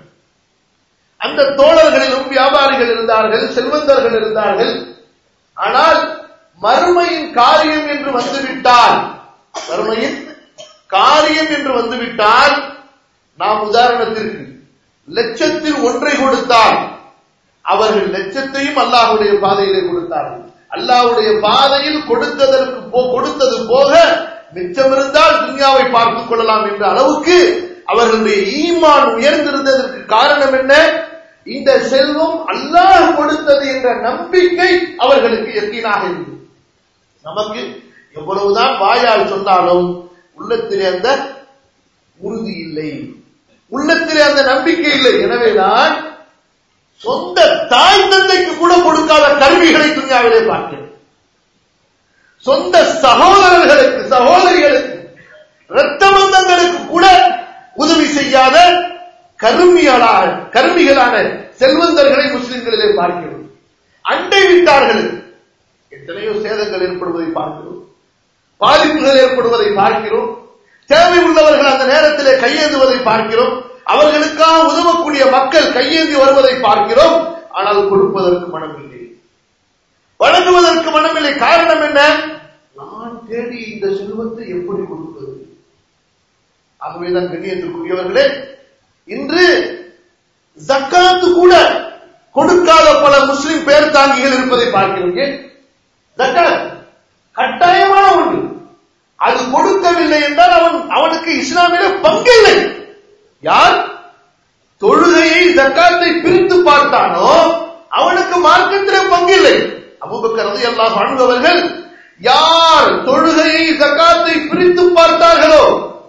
Speaker 1: அந்த தோழர்களிலும் வியாபாரிகள் இருந்தார்கள் செல்வந்தர்கள் இருந்தார்கள் ஆனால் மறுமையின் காரியம் என்று வந்துவிட்டால் மறுமையின் காரியம் என்று வந்துவிட்டால் நாம் உதாரணத்திற்கு லட்சத்தில் ஒன்றை கொடுத்தால் அவர்கள் லட்சத்தையும் அல்லாஹுடைய பாதையிலே கொடுத்தார்கள் அல்லாஹுடைய பாதையில் கொடுத்ததற்கு கொடுத்தது போக மிச்சம் இருந்தால் துன்யாவை பார்த்துக் கொள்ளலாம் என்ற அளவுக்கு அவர்களுடைய ஈமான் உயர்ந்திருந்ததற்கு காரணம் என்ன இந்த செல்வம் அல்லாஹ் கொடுத்தது என்ற நம்பிக்கை அவர்களுக்கு எத்தீனாக இருந்தது நமக்கு எவ்வளவுதான் வாயால் சொன்னாலும் உள்ளத்திலே அந்த உறுதி இல்லை உள்ளத்திலே அந்த நம்பிக்கை இல்லை எனவேதான் சொந்த தாய் தந்தைக்கு கூட கொடுக்காத கல்விகளை துன்யாவிலே பார்க்கிறேன் சொந்த சகோதரர்களுக்கு சகோதரிகளுக்கு இரத்த பந்தங்களுக்கு கூட உதவி செய்யாத கருமியலான கருமிகளான செல்வந்தர்களை முஸ்லிம்களிலே பார்க்கிறோம் அண்டை விட்டார்களுக்கு எத்தனையோ சேதங்கள் ஏற்படுவதை பார்க்கிறோம் பாதிப்புகள் ஏற்படுவதை பார்க்கிறோம் தேவை உள்ளவர்கள் அந்த நேரத்திலே கையேந்துவதை பார்க்கிறோம் அவர்களுக்காக உதவக்கூடிய மக்கள் கையேந்தி வருவதை பார்க்கிறோம் ஆனால் கொடுப்பதற்கு மனமில்லை வழங்குவதற்கு மனமில்லை காரணம் என்ன நான் தேடி இந்த செல்வத்தை எப்படி கொடுப்பது ஆகவேதான் கண்ணியத்திற்குரியவர்களே இன்று ஜக்காத்து கூட கொடுக்காத பல முஸ்லிம் பேர் தாங்கிகள் இருப்பதை பார்க்கிறோம் ஏன் ஜக்காத் கட்டாயமான ஒன்று அது கொடுக்கவில்லை என்றால் அவன் அவனுக்கு இஸ்லாமில பங்கில்லை யார் தொழுகையை ஜக்காத்தை பிரித்து பார்த்தானோ அவனுக்கு மார்க்கத்திலே பங்கில்லை அபுபக்கரது எல்லாம் வாழ்ந்தவர்கள் யார் தொழுகையை ஜக்காத்தை பிரித்து பார்த்தார்களோ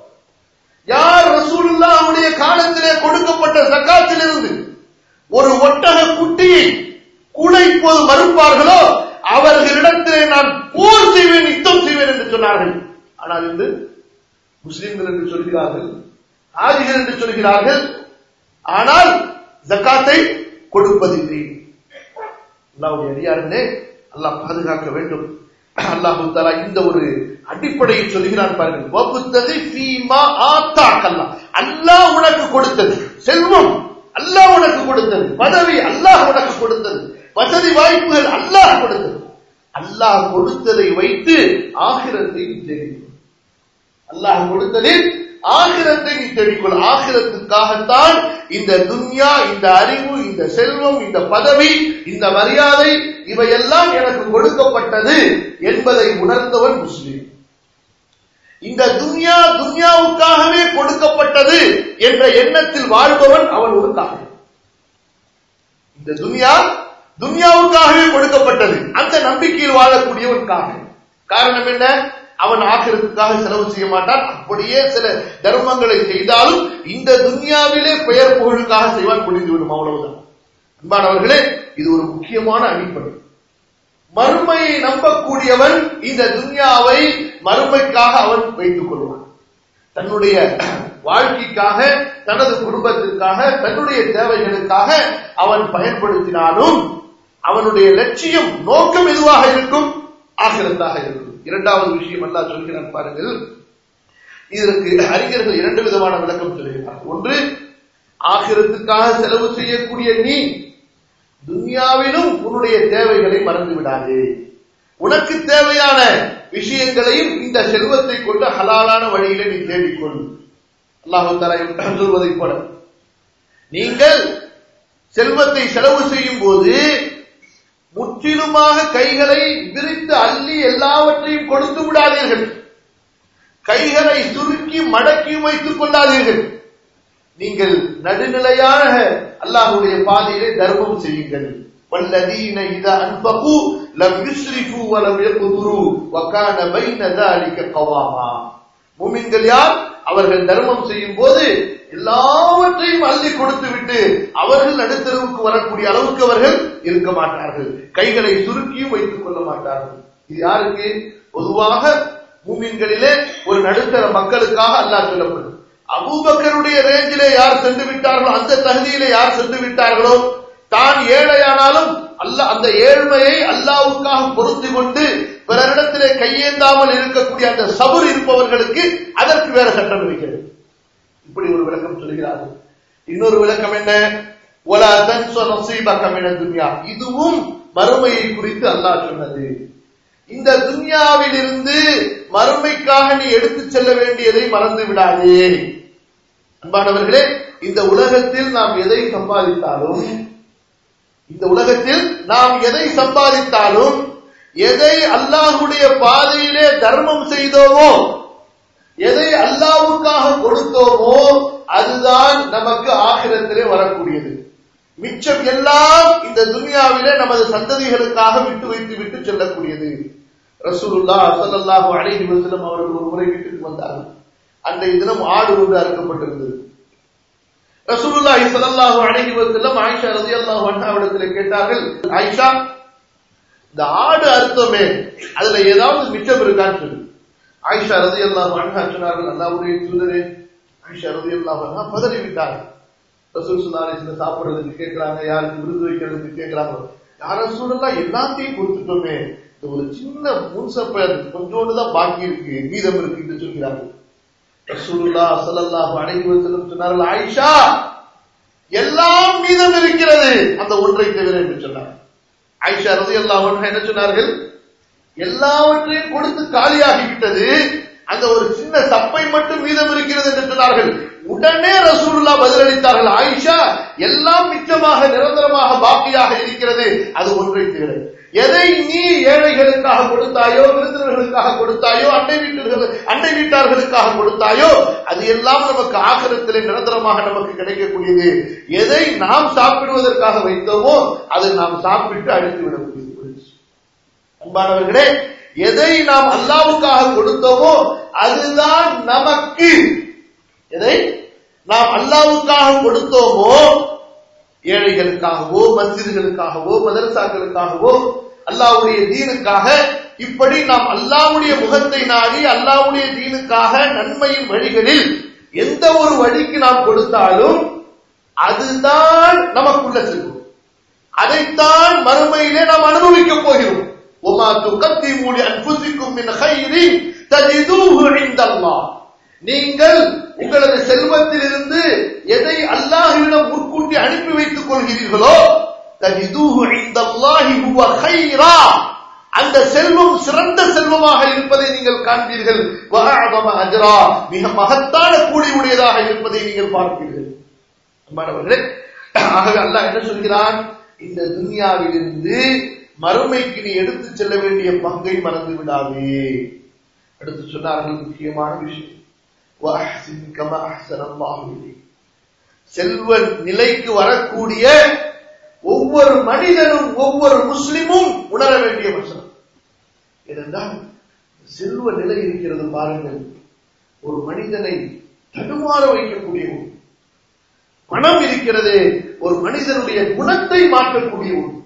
Speaker 1: யார் ரசூலுல்லாவுடைய காலத்திலே கொடுக்கப்பட்ட ஜக்காத்திலிருந்து ஒரு ஒட்டக குட்டியை கூட இப்போது மறுப்பார்களோ அவர்களிடத்திலே நான் போர் செய்வேன் யுத்தம் செய்வேன் என்று சொன்னார்கள் ஆனால் இன்று முஸ்லிம்கள் என்று சொல்கிறார்கள் ஆதிகள் என்று சொல்கிறார்கள் ஆனால் ஜக்காத்தை கொடுப்பதில்லை அல்லாவுடைய அடியாரனே அல்லாஹ் பாதுகாக்க வேண்டும் அல்லாஹு தலா இந்த ஒரு அடிப்படையை சொல்கிறான் பாருங்கள் வகுத்தது ஃபீமா ஆத்தாக்கல்லா அல்லாஹ் உனக்கு கொடுத்தது செல்வம் அல்லாஹ் உனக்கு கொடுத்தது பதவி அல்லாஹ் உனக்கு கொடுத்தது வசதி வாய்ப்புகள் அல்லாஹ் கொடுத்தது அல்லாஹ் கொடுத்ததை வைத்து ஆகிரத்தை நீ தெரிவிக்கும் அல்லாஹ் கொடுத்ததில் ஆகிரத்தை நீ தேடிக்கொள் ஆகிரத்துக்காகத்தான் இந்த துன்யா இந்த அறிவு இந்த செல்வம் இந்த பதவி இந்த மரியாதை இவையெல்லாம் எனக்கு கொடுக்கப்பட்டது என்பதை உணர்ந்தவன் முஸ்லீம் இந்த துன்யா துன்யாவுக்காகவே கொடுக்கப்பட்டது என்ற எண்ணத்தில் வாழ்பவன் அவன் ஒரு காரணம் இந்த துன்யா துன்யாவுக்காகவே கொடுக்கப்பட்டது அந்த நம்பிக்கையில் வாழக்கூடியவன் காரணம் காரணம் என்ன அவன் ஆக்கிரத்துக்காக செலவு செய்ய மாட்டான் அப்படியே சில தர்மங்களை செய்தாலும் இந்த துன்யாவிலே பெயர் புகழுக்காக செய்வான் முடிந்துவிடும் அவ்வளவுதான் அன்பானவர்களே இது ஒரு முக்கியமான அடிப்படை மறுமையை நம்பக்கூடியவன் இந்த துன்யாவை மறுமைக்காக அவன் வைத்துக் கொள்வான் தன்னுடைய வாழ்க்கைக்காக தனது குடும்பத்திற்காக தன்னுடைய தேவைகளுக்காக அவன் பயன்படுத்தினாலும் அவனுடைய லட்சியம் நோக்கம் எதுவாக இருக்கும் ஆகிரத்தாக இருக்கும் இரண்டாவது விஷயம் அல்லா சொல்கிறான் பாருங்கள் இதற்கு அறிஞர்கள் இரண்டு விதமான விளக்கம் சொல்கிறார் ஒன்று ஆகிரத்துக்காக செலவு செய்யக்கூடிய நீ துன்யாவிலும் உன்னுடைய தேவைகளை மறந்து விடாதே உனக்கு தேவையான விஷயங்களையும் இந்த செல்வத்தை கொண்டு ஹலாலான வழியில நீ தேடிக்கொள் அல்லாஹு தலா சொல்வதை போல நீங்கள் செல்வத்தை செலவு செய்யும் போது முற்றிலுமாக கைகளை விரித்து அள்ளி எல்லாவற்றையும் கொடுத்து விடாதீர்கள் கைகளை சுருக்கி மடக்கி வைத்துக் கொள்ளாதீர்கள் நீங்கள் நடுநிலையான அல்லாஹுடைய பாதையிலே தர்மம் செய்யுங்கள் والذين إذا أنفقوا لم يسرفوا ولم يقدروا وكان بين ذلك قواما மூமின்கள் யார் அவர்கள் தர்மம் செய்யும் போது எல்லாவற்றையும் அள்ளி கொடுத்து விட்டு அவர்கள் நடுத்தருவுக்கு வரக்கூடிய அளவுக்கு அவர்கள் இருக்க மாட்டார்கள் கைகளை சுருக்கியும் வைத்துக் கொள்ள மாட்டார்கள் இது யாருக்கு பொதுவாக மூமின்களிலே ஒரு நடுத்தர மக்களுக்காக அல்லாஹ் சொல்லப்படும் அபூபக்கருடைய ரேஞ்சிலே யார் சென்று விட்டார்களோ அந்த தகுதியிலே யார் சென்று விட்டார்களோ தான் ஏழையானாலும் அல்ல அந்த ஏழ்மையை அல்லாவுக்காக பொருத்தி கொண்டு பிறரிடத்திலே கையேந்தாமல் இருக்கக்கூடிய அந்த சபுர் இருப்பவர்களுக்கு அதற்கு வேற சட்டம் இருக்கிறது இப்படி ஒரு விளக்கம் சொல்கிறார்கள் இன்னொரு விளக்கம் என்ன ஒலா தன்சோ நசீபக மின துன்யா இதுவும் மறுமையை குறித்து அல்லாஹ் சொன்னது இந்த துன்யாவில் இருந்து மறுமைக்காக நீ எடுத்துச் செல்ல வேண்டியதை மறந்து விடாதே அன்பானவர்களே இந்த உலகத்தில் நாம் எதை சம்பாதித்தாலும் இந்த உலகத்தில் நாம் எதை சம்பாதித்தாலும் எதை அல்லாஹுடைய பாதையிலே தர்மம் செய்தோமோ எதை அல்லாவுக்காக கொடுத்தோமோ அதுதான் நமக்கு ஆகிரத்திலே வரக்கூடியது மிச்சம் எல்லாம் இந்த துனியாவிலே நமது சந்ததிகளுக்காக விட்டு வைத்து விட்டு செல்லக்கூடியது ரசூலுல்லா சல்லல்லாஹு அலைஹி வஸல்லம் அவர்கள் ஒரு முறை வீட்டுக்கு வந்தார்கள் அன்றைய தினம் ஆடு ஒன்று அறுக்கப்பட்டிருந்தது ரசூலுல்லாஹி ஸல்லல்லாஹு அலைஹி வஸல்லம் ஆயிஷா ரலியல்லாஹு அன்ஹா இடத்திலே கேட்டார்கள் ஆயிஷா இந்த ஆடு அறுத்தோமே அதுல ஏதாவது மிச்சம் இருக்கான்னு சொல்லி ஆயிஷா ரலியல்லாஹு அன்ஹா சொன்னார்கள் அல்லாஹ்வுடைய தூதரே ஆயிஷா ரலியல்லாஹு அன்ஹா பதறி விட்டார்கள் ரசூல் ஸல்லல்லாஹு அலைஹி வஸல்லம் சாப்பிடுறதுக்கு கேட்கறாங்க யாருக்கு விருது வைக்கிறதுக்கு கேட்கறாங்க யார சூழல்லாம் எல்லாத்தையும் கொடுத்துட்டோமே இந்த ஒரு சின்ன முன்சப்ப கொஞ்சோண்டு தான் பாக்கி இருக்கு மீதம் இருக்கு என்று சொல்கிறார்கள் ரசூலுல்லா ஸல்லல்லாஹு அலைஹி வஸல்லம் சொன்னார்கள் ஆயிஷா எல்லாம் மீதம் இருக்கிறது அந்த ஒன்றை தவிர என்று சொன்னார் ஆயிஷா ரலியல்லாஹு அன்ஹா என்ன சொன்னார்கள் எல்லாவற்றையும் கொடுத்து காலியாகிவிட்டது அந்த ஒரு சின்ன சப்பை மட்டும் மீதம் இருக்கிறது என்று சொன்னார்கள் உடனே ரசூலுல்லா பதிலளித்தார்கள் ஆயிஷா எல்லாம் மிச்சமாக நிரந்தரமாக பாக்கியாக இருக்கிறது அது ஒன்றை தவிர எதை நீ ஏழைகளுக்காக கொடுத்தாயோ விருந்தினர்களுக்காக கொடுத்தாயோ அண்டை வீட்டுகள் அண்டை வீட்டார்களுக்காக கொடுத்தாயோ அது எல்லாம் நமக்கு ஆகரத்திலே நிரந்தரமாக நமக்கு கிடைக்கக்கூடியது எதை நாம் சாப்பிடுவதற்காக வைத்தோமோ அதை நாம் சாப்பிட்டு அழித்து விடக்கூடியது அன்பானவர்களே எதை நாம் அல்லாவுக்காக கொடுத்தோமோ அதுதான் நமக்கு எதை நாம் அல்லாவுக்காக கொடுத்தோமோ ஏழைகளுக்காகவோ மசிதிகளுக்காகவோ மதரசாக்களுக்காகவோ அல்லாவுடைய தீனுக்காக இப்படி நாம் அல்லாவுடைய முகத்தை நாடி அல்லாவுடைய தீனுக்காக நன்மையின் வழிகளில் எந்த ஒரு வழிக்கு நாம் கொடுத்தாலும் அதுதான் நமக்குள்ள செல்வம் அதைத்தான் மறுமையிலே நாம் அனுபவிக்கப் போகிறோம் وما تقدموا لانفسكم من خير تجدوه عند الله நீங்கள் உங்களது செல்வத்திலிருந்து எதை அல்லாஹ்விடம் முற்கூட்டி அனுப்பி வைத்துக் கொள்கிறீர்களோ தஜிதூஹு இந்தல்லாஹி ஹுவ கைரா அந்த செல்வம் சிறந்த செல்வமாக இருப்பதை நீங்கள் காண்பீர்கள் வஅஅதம அஜ்ரா மிக மகத்தான கூலி உடையதாக இருப்பதை நீங்கள் பார்ப்பீர்கள் அன்பானவர்களே ஆகவே அல்லாஹ் என்ன சொல்கிறான் இந்த துன்யாவிலிருந்து மறுமைக்கு நீ எடுத்து செல்ல வேண்டிய பங்கை மறந்து விடாதே அடுத்து சொன்னார்கள் முக்கியமான விஷயம் وَأَحْسِنْ كَمَا أَحْسَنَ اللَّهُ إِلَيْكَ செல்வ நிலைக்கு வரக்கூடிய ஒவ்வொரு மனிதனும் ஒவ்வொரு முஸ்லிமும் உணர வேண்டிய வசனம் ஏனென்றால் செல்வ நிலை இருக்கிறது பாருங்கள் ஒரு மனிதனை தடுமாற வைக்கக்கூடிய ஒன்று பணம் இருக்கிறது ஒரு மனிதனுடைய குணத்தை மாற்றக்கூடிய ஒன்று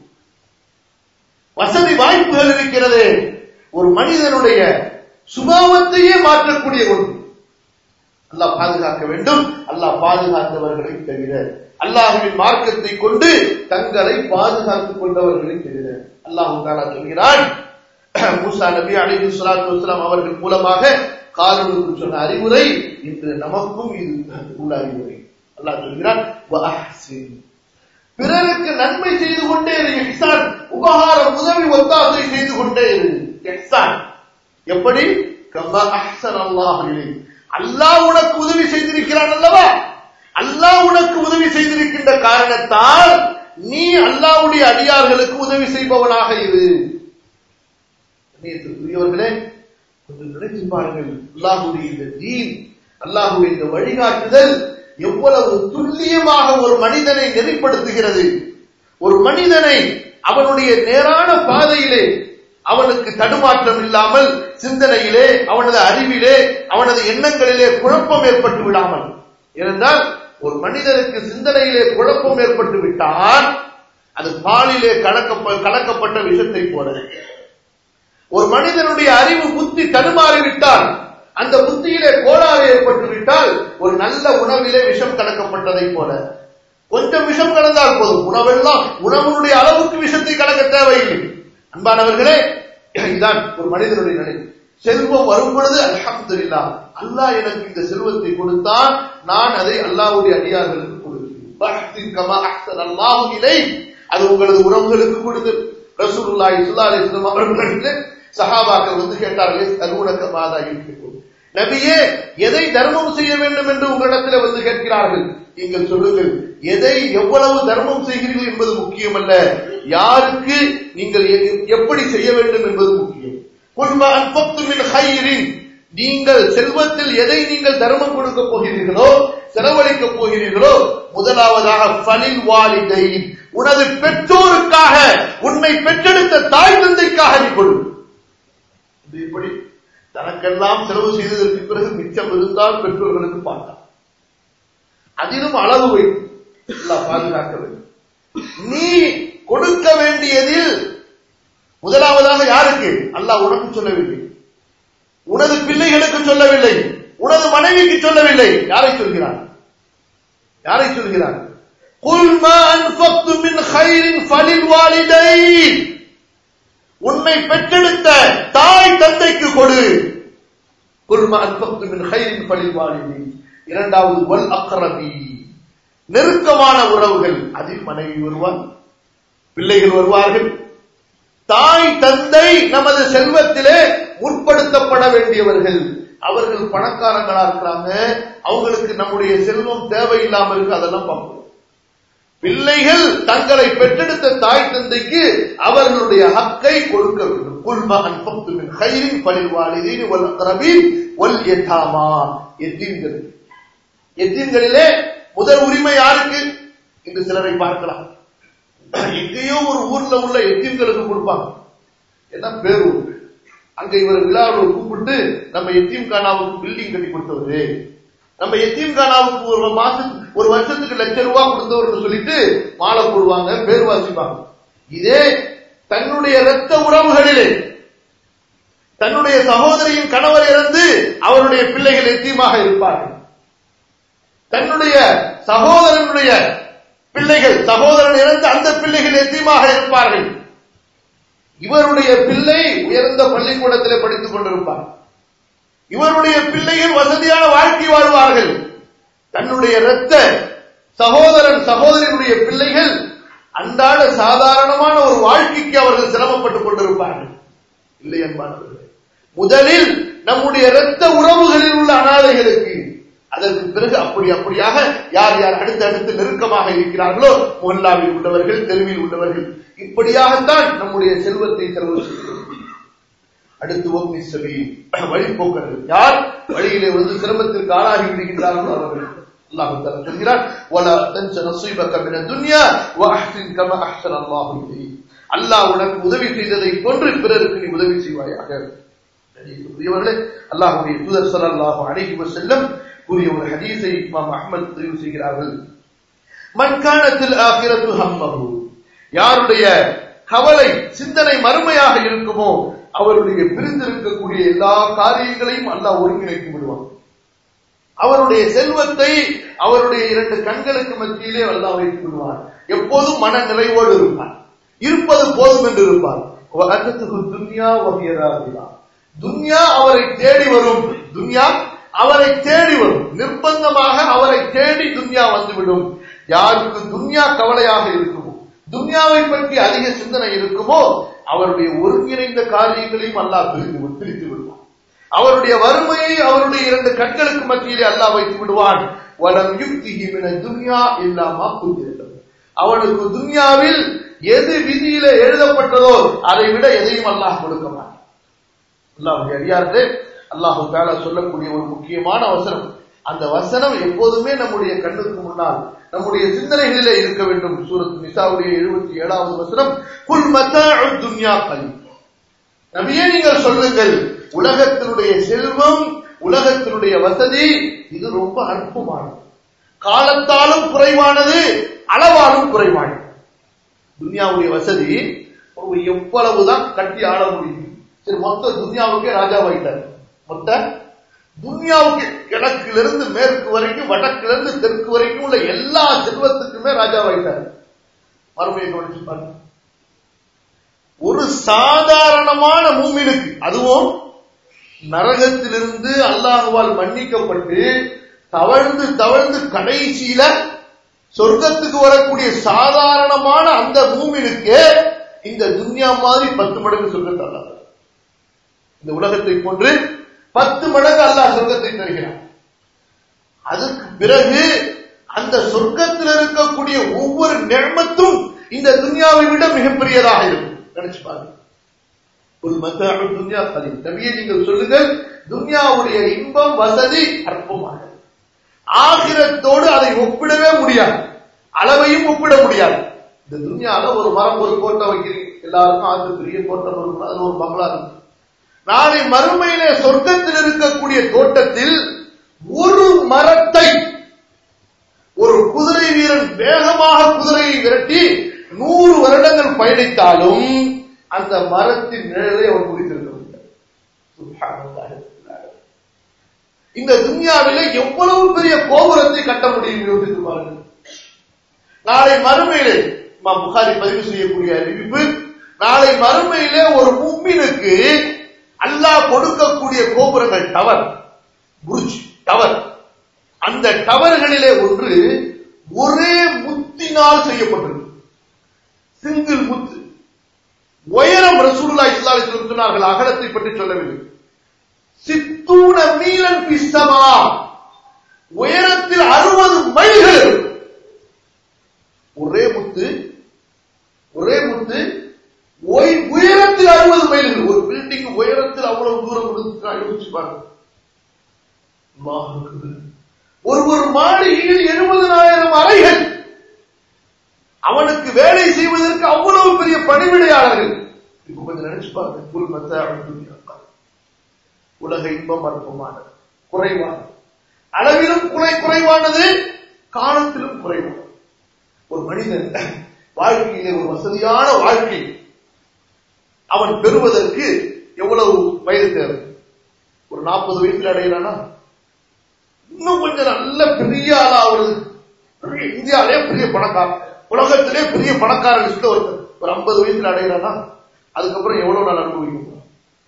Speaker 1: வசதி வாய்ப்புகள் இருக்கிறது ஒரு மனிதனுடைய சுபாவத்தையே மாற்றக்கூடிய ஒன்று அல்லாஹ் பாதுகாக்க வேண்டும் அல்லாஹ் பாதுகாத்தவர்களை தவிர அல்லாஹுவின் மார்க்கத்தை கொண்டு தங்களை பாதுகாத்துக் கொண்டவர்களை தவிர அல்லாஹு தாலா சொல்கிறான் மூசா நபி அலிஹி ஸலாத்து வஸலாம் அவர்கள் மூலமாக காரூனுக்கு சொன்ன அறிவுரை இன்று நமக்கும் இது உள்ள அறிவுரை அல்லாஹ் சொல்கிறான் வஅஹ்சின் பிறருக்கு நன்மை செய்து கொண்டே இரு இஹ்சான் உபகாரம் உதவி ஒத்தாசை செய்து கொண்டே இரு இஹ்சான் எப்படி கமா அஹ்சன் அல்லாஹ் இலைக் அல்லாஹ் உனக்கு உதவி செய்திருக்கிறான் அல்லவா அல்லாஹ் உனக்கு உதவி செய்திருக்கின்ற காரணத்தால் நீ அல்லாஹ்வுடைய அடியார்களுக்கு உதவி செய்பவனாக இரு கண்ணியத்திற்குரியவர்களே கொஞ்சம் நினைச்சு பாருங்கள் அல்லாஹுடைய இந்த தீன் அல்லாஹுடைய இந்த வழிகாட்டுதல் எவ்வளவு துல்லியமாக ஒரு மனிதனை நெறிப்படுத்துகிறது ஒரு மனிதனை அவனுடைய நேரான பாதையிலே அவனுக்கு தடுமாற்றம் இல்லாமல் சிந்தனையிலே அவனது அறிவிலே அவனது எண்ணங்களிலே குழப்பம் ஏற்பட்டு விடாமல் ஏனென்றால் ஒரு மனிதனுக்கு சிந்தனையிலே குழப்பம் ஏற்பட்டு விட்டால் அது பாலிலே கலக்க கலக்கப்பட்ட விஷத்தை போல ஒரு மனிதனுடைய அறிவு புத்தி தடுமாறிவிட்டால் அந்த புத்தியிலே கோளாறு ஏற்பட்டு விட்டால் ஒரு நல்ல உணவிலே விஷம் கலக்கப்பட்டதை போல கொஞ்சம் விஷம் கலந்தால் போதும் உணவெல்லாம் உணவனுடைய அளவுக்கு விஷத்தை கலக்க தேவையில்லை அன்பானவர்களே இதுதான் ஒரு மனிதனுடைய நிலை செல்வம் வரும் பொழுது அல்ஹம்துலில்லா அல்லாஹ் எனக்கு இந்த செல்வத்தை கொடுத்தான் நான் அதை அல்லாஹ்வுடைய அடியார்களுக்கு கொடுக்கிறேன் கமா அஹ்சன் அல்லாஹு இலை அது உங்களது உறவுகளுக்கு கொடுத்து ரசூலுல்லாஹி ஸல்லல்லாஹு அலைஹி வஸல்லம் அவர்களிடத்தில் சஹாபாக்கள் வந்து கேட்டார்கள் அருணக்க மாதா இருக்கிறோம் நபியே எதை தர்மம் செய்ய வேண்டும் என்று உங்களிடத்தில் வந்து கேட்கிறார்கள் நீங்கள் சொல்லுங்கள் எதை எவ்வளவு தர்மம் செய்கிறீர்கள் என்பது முக்கியமல்ல யாருக்கு நீங்கள் எப்படி செய்ய வேண்டும் என்பது முக்கியம் நீங்கள் செல்வத்தில் எதை நீங்கள் தர்மம் கொடுக்க போகிறீர்களோ செலவழிக்க போகிறீர்களோ முதலாவதாக பலில் வாலிதை உனது பெற்றோருக்காக உன்னை பெற்றெடுத்த தாய் தந்தைக்காக நீ கொடு இது இப்படி தனக்கெல்லாம் செலவு செய்ததற்கு பிறகு மிச்சம் இருந்தால் பெற்றோர்களுக்கு பார்த்தான் அதிலும் அளவு வைத்து பாதுகாக்க வேண்டும் நீ கொடுக்க வேண்டியதில் முதலாவதாக யாருக்கு அல்லாஹ் உனக்கு சொல்லவில்லை உனது பிள்ளைகளுக்கு சொல்லவில்லை உனது மனைவிக்கு சொல்லவில்லை யாரை சொல்கிறார் யாரை சொல்கிறார் قل ما أنفقت من خير فللوالدين உன்னை பெற்றெடுத்த தாய் தந்தைக்கு கொடு قل ما أنفقت من خير فللوالدين இரண்டாவது வல் அக்ரபி நெருக்கமான உறவுகள் அதில் மனைவி வருவார் பிள்ளைகள் வருவார்கள் தாய் தந்தை நமது செல்வத்திலே முற்படுத்தப்பட வேண்டியவர்கள் அவர்கள் பணக்காரங்களா இருக்கிறாங்க அவங்களுக்கு நம்முடைய செல்வம் தேவையில்லாம இருக்கு அதெல்லாம் பார்க்கணும் பிள்ளைகள் தங்களை பெற்றெடுத்த தாய் தந்தைக்கு அவர்களுடைய ஹக்கை கொடுக்க வேண்டும் குல்மகன் பக்துமின் ஹைரின் பலிவாளிதீன் வல் அக்ரபீன் வல் யதாமா எத்தீன்கள் எத்தீன்களிலே முதல் உரிமை யாருக்கு என்று சிலரை பார்க்கலாம் எங்கேயோ ஒரு ஊர்ல உள்ள எத்தீம்களுக்கு கொடுப்பாங்க என்ன பேரூர் அங்க இவர் விழாவில் கூப்பிட்டு நம்ம எத்தீம் கானாவுக்கு பில்டிங் கட்டி கொடுத்தவரு நம்ம எத்தீம் கானாவுக்கு ஒரு மாசம் ஒரு வருஷத்துக்கு லட்ச ரூபாய் கொடுத்தவர்னு சொல்லிட்டு மாலை போடுவாங்க பேர் வாசிப்பாங்க இதே தன்னுடைய இரத்த உறவுகளிலே தன்னுடைய சகோதரியின் கணவர் இறந்து அவருடைய பிள்ளைகள் எத்தீமாக இருப்பார்கள் தன்னுடைய சகோதரனுடைய பிள்ளைகள் சகோதரன் இறந்த அந்த பிள்ளைகள் எத்தீமாக இருப்பார்கள் இவருடைய பிள்ளை உயர்ந்த பள்ளிக்கூடத்தில் படித்துக் கொண்டிருப்பார் இவருடைய பிள்ளைகள் வசதியான வாழ்க்கை வாழ்வார்கள் தன்னுடைய இரத்த சகோதரன் சகோதரனுடைய பிள்ளைகள் அன்றாட சாதாரணமான ஒரு வாழ்க்கைக்கு அவர்கள் சிரமப்பட்டுக் கொண்டிருப்பார்கள் இல்லை என்பார்கள் முதலில் நம்முடைய இரத்த உறவுகளில் உள்ள அனாதைகளுக்கு அதற்கு பிறகு அப்படி அப்படியாக யார் யார் அடுத்து அடுத்து நெருக்கமாக இருக்கிறார்களோ முல்லாவில் உள்ளவர்கள் தெருவில் உள்ளவர்கள் இப்படியாகத்தான் நம்முடைய செல்வத்தை செலவு செய்கிறோம் அடுத்து ஒம்மி செவி வழிபோக்கர்கள் யார் வழியிலே வந்து சிரமத்திற்கு ஆளாகி விடுகின்றார்களோ அவர்கள் அல்லாஹ் தஆலா சொல்கிறார் வலா தன்ச நஸீபக மின துன்யா வஅஹ்சின் கமா அஹ்ஸன அல்லாஹு இலைக் அல்லாஹ் உனக்கு உதவி செய்ததை போன்று பிறருக்கு நீ உதவி செய்வாயாக புரியவர்களே அல்லாஹ்வுடைய தூதர் ஸல்லல்லாஹு அலைஹி வஸல்லம் கூறிய ஒரு ஹதீஸை இமாம் அஹ்மத் பதிவு செய்கிறார்கள் மன் கானத்தில் ஆகிரத்து ஹம்மஹு யாருடைய கவலை சிந்தனை மறுமையாக இருக்குமோ அவருடைய பிரிந்திருக்கக்கூடிய எல்லா காரியங்களையும் அல்லாஹ் ஒருங்கிணைத்து விடுவான் அவருடைய செல்வத்தை அவருடைய இரண்டு கண்களுக்கு மத்தியிலே அல்லாஹ் வைத்து விடுவான் எப்போதும் மன நிறைவோடு இருப்பான் இருப்பது போதும் என்று இருப்பார் துன்யா வகையதா துன்யா அவரை தேடி வரும் துன்யா அவரை தேடி வரும் நிர்பந்தமாக அவரை தேடி துன்யா வந்துவிடும் யாருக்கு துன்யா கவலையாக இருக்குமோ துன்யாவை பற்றி அதிக சிந்தனை இருக்குமோ அவருடைய ஒருங்கிணைந்த காரியங்களையும் அல்லாஹ் பிரித்து பிரித்து விடுவான் அவருடைய வறுமையை அவருடைய இரண்டு கண்களுக்கு மத்தியிலே அல்லாஹ் வைத்து விடுவான் வலம் யுக்திஹி மின துன்யா இல்லாமா புரிகிறது அவனுக்கு துன்யாவில் எது விதியில எழுதப்பட்டதோ அதை விட எதையும் அல்லாஹ் கொடுக்க மாட்டான் அல்லாஹ் அடியார்களே அல்லாஹு தாலா சொல்லக்கூடிய ஒரு முக்கியமான வசனம் அந்த வசனம் எப்போதுமே நம்முடைய கண்ணுக்கு முன்னால் நம்முடைய சிந்தனைகளிலே இருக்க வேண்டும் சூரத் நிசாவுடைய எழுபத்தி ஏழாவது வசனம் குல் மத்தா துன்யா கலி நபியே நீங்கள் சொல்லுங்கள் உலகத்தினுடைய செல்வம் உலகத்தினுடைய வசதி இது ரொம்ப அற்பமானது காலத்தாலும் குறைவானது அளவாலும் குறைவானது துன்யாவுடைய வசதி எவ்வளவுதான் கட்டி ஆட முடியும் சரி மொத்த துன்யாவுக்கே ராஜாவாயிட்டார் மொத்த துன்யாவுக்கு கிழக்கிலிருந்து மேற்கு வரைக்கும் வடக்கிலிருந்து தெற்கு வரைக்கும் உள்ள எல்லா செல்வத்துக்குமே ராஜாவாயிட்டார் மறுமையை கவனிச்சு பாருங்க ஒரு சாதாரணமான மூமினுக்கு அதுவும் நரகத்திலிருந்து அல்லாஹுவால் மன்னிக்கப்பட்டு தவழ்ந்து தவழ்ந்து கடைசியில சொர்க்கத்துக்கு வரக்கூடிய சாதாரணமான அந்த மூமினுக்கு இந்த துன்யா மாதிரி பத்து மடங்கு சொர்க்கத்தை அல்லாஹ் இந்த உலகத்தை போன்று பத்து மடங்கு அல்லாஹ் சொர்க்கத்தை தருகிறான் அதுக்கு பிறகு அந்த சொர்க்கத்தில் இருக்கக்கூடிய ஒவ்வொரு நெர்மத்தும் இந்த துன்யாவை விட மிகப்பெரியதாக இருக்கும் நினைச்சு பாருங்க ஒரு மத்தாடு துன்யா கலி நபியை நீங்கள் சொல்லுங்கள் துன்யாவுடைய இன்பம் வசதி அற்பமானது ஆகிரத்தோடு அதை ஒப்பிடவே முடியாது அளவையும் ஒப்பிட முடியாது இந்த துன்யால ஒரு மரம் ஒரு கோட்டை வைக்கிறீங்க எல்லாருக்கும் ஆசை பெரிய கோட்டை இருக்கும் அது ஒரு பங்களா இருக்கு நாளை மறுமையிலே சொர்க்கத்தில் இருக்கக்கூடிய தோட்டத்தில் ஒரு மரத்தை ஒரு குதிரை வீரன் வேகமாக குதிரையை விரட்டி நூறு வருடங்கள் பயணித்தாலும் அந்த மரத்தின் நிழலை அவர் முடித்திருக்க முடியாது இந்த துன்யாவிலே எவ்வளவு பெரிய கோபுரத்தை கட்ட முடியும் யோசித்து பாருங்கள் நாளை மறுமையிலே புகாரி பதிவு செய்யக்கூடிய அறிவிப்பு நாளை மறுமையிலே ஒரு மும்மினுக்கு அல்லாஹ் கொடுக்கக்கூடிய கோபுரங்கள் டவர் புர்ஜ் டவர் அந்த டவர்களிலே ஒன்று ஒரே முத்தினால் செய்யப்பட்டிருக்கு சிங்கிள் முத்து உயரம் ரசூலுல்லா இஸ்லாமில் சொன்னார்கள் அகலத்தை பற்றி சொல்லவில்லை சித்தூன மீலன் பிஸ்தமா உயரத்தில் அறுபது மைல்கள் ஒரே முத்து ஒரே முத்து உயரத்தில் அறுபது மைல்கள் ஒரு பில்டிங் உயரத்தில் அவ்வளவு தூரம் கொடுத்து யோசிச்சு பாருங்க ஒரு ஒரு மாளிகையில் எழுபதனாயிரம் அறைகள் அவனுக்கு வேலை செய்வதற்கு அவ்வளவு பெரிய பணிவிடையாளர்கள் இப்ப கொஞ்சம் நினைச்சு பாருங்க புல் மத்த உலக இன்பம் அற்பமானது குறைவானது அளவிலும் குறை குறைவானது காலத்திலும் குறைவானது ஒரு மனிதன் வாழ்க்கையிலே ஒரு வசதியான வாழ்க்கை அவன் பெறுவதற்கு எவ்வளவு வயது தேவை ஒரு நாற்பது வயசுல அடையிறானா இன்னும் கொஞ்சம் நல்ல பெரிய ஆளா ஆகுறது பெரிய இந்தியாவிலே பெரிய பணக்காரன் உலகத்திலே பெரிய பணக்கார லிஸ்ட்ல ஒருத்தர் ஒரு ஐம்பது வயசுல அடையிறானா அதுக்கப்புறம் எவ்வளவு நாள் அனுபவிக்க போறோம்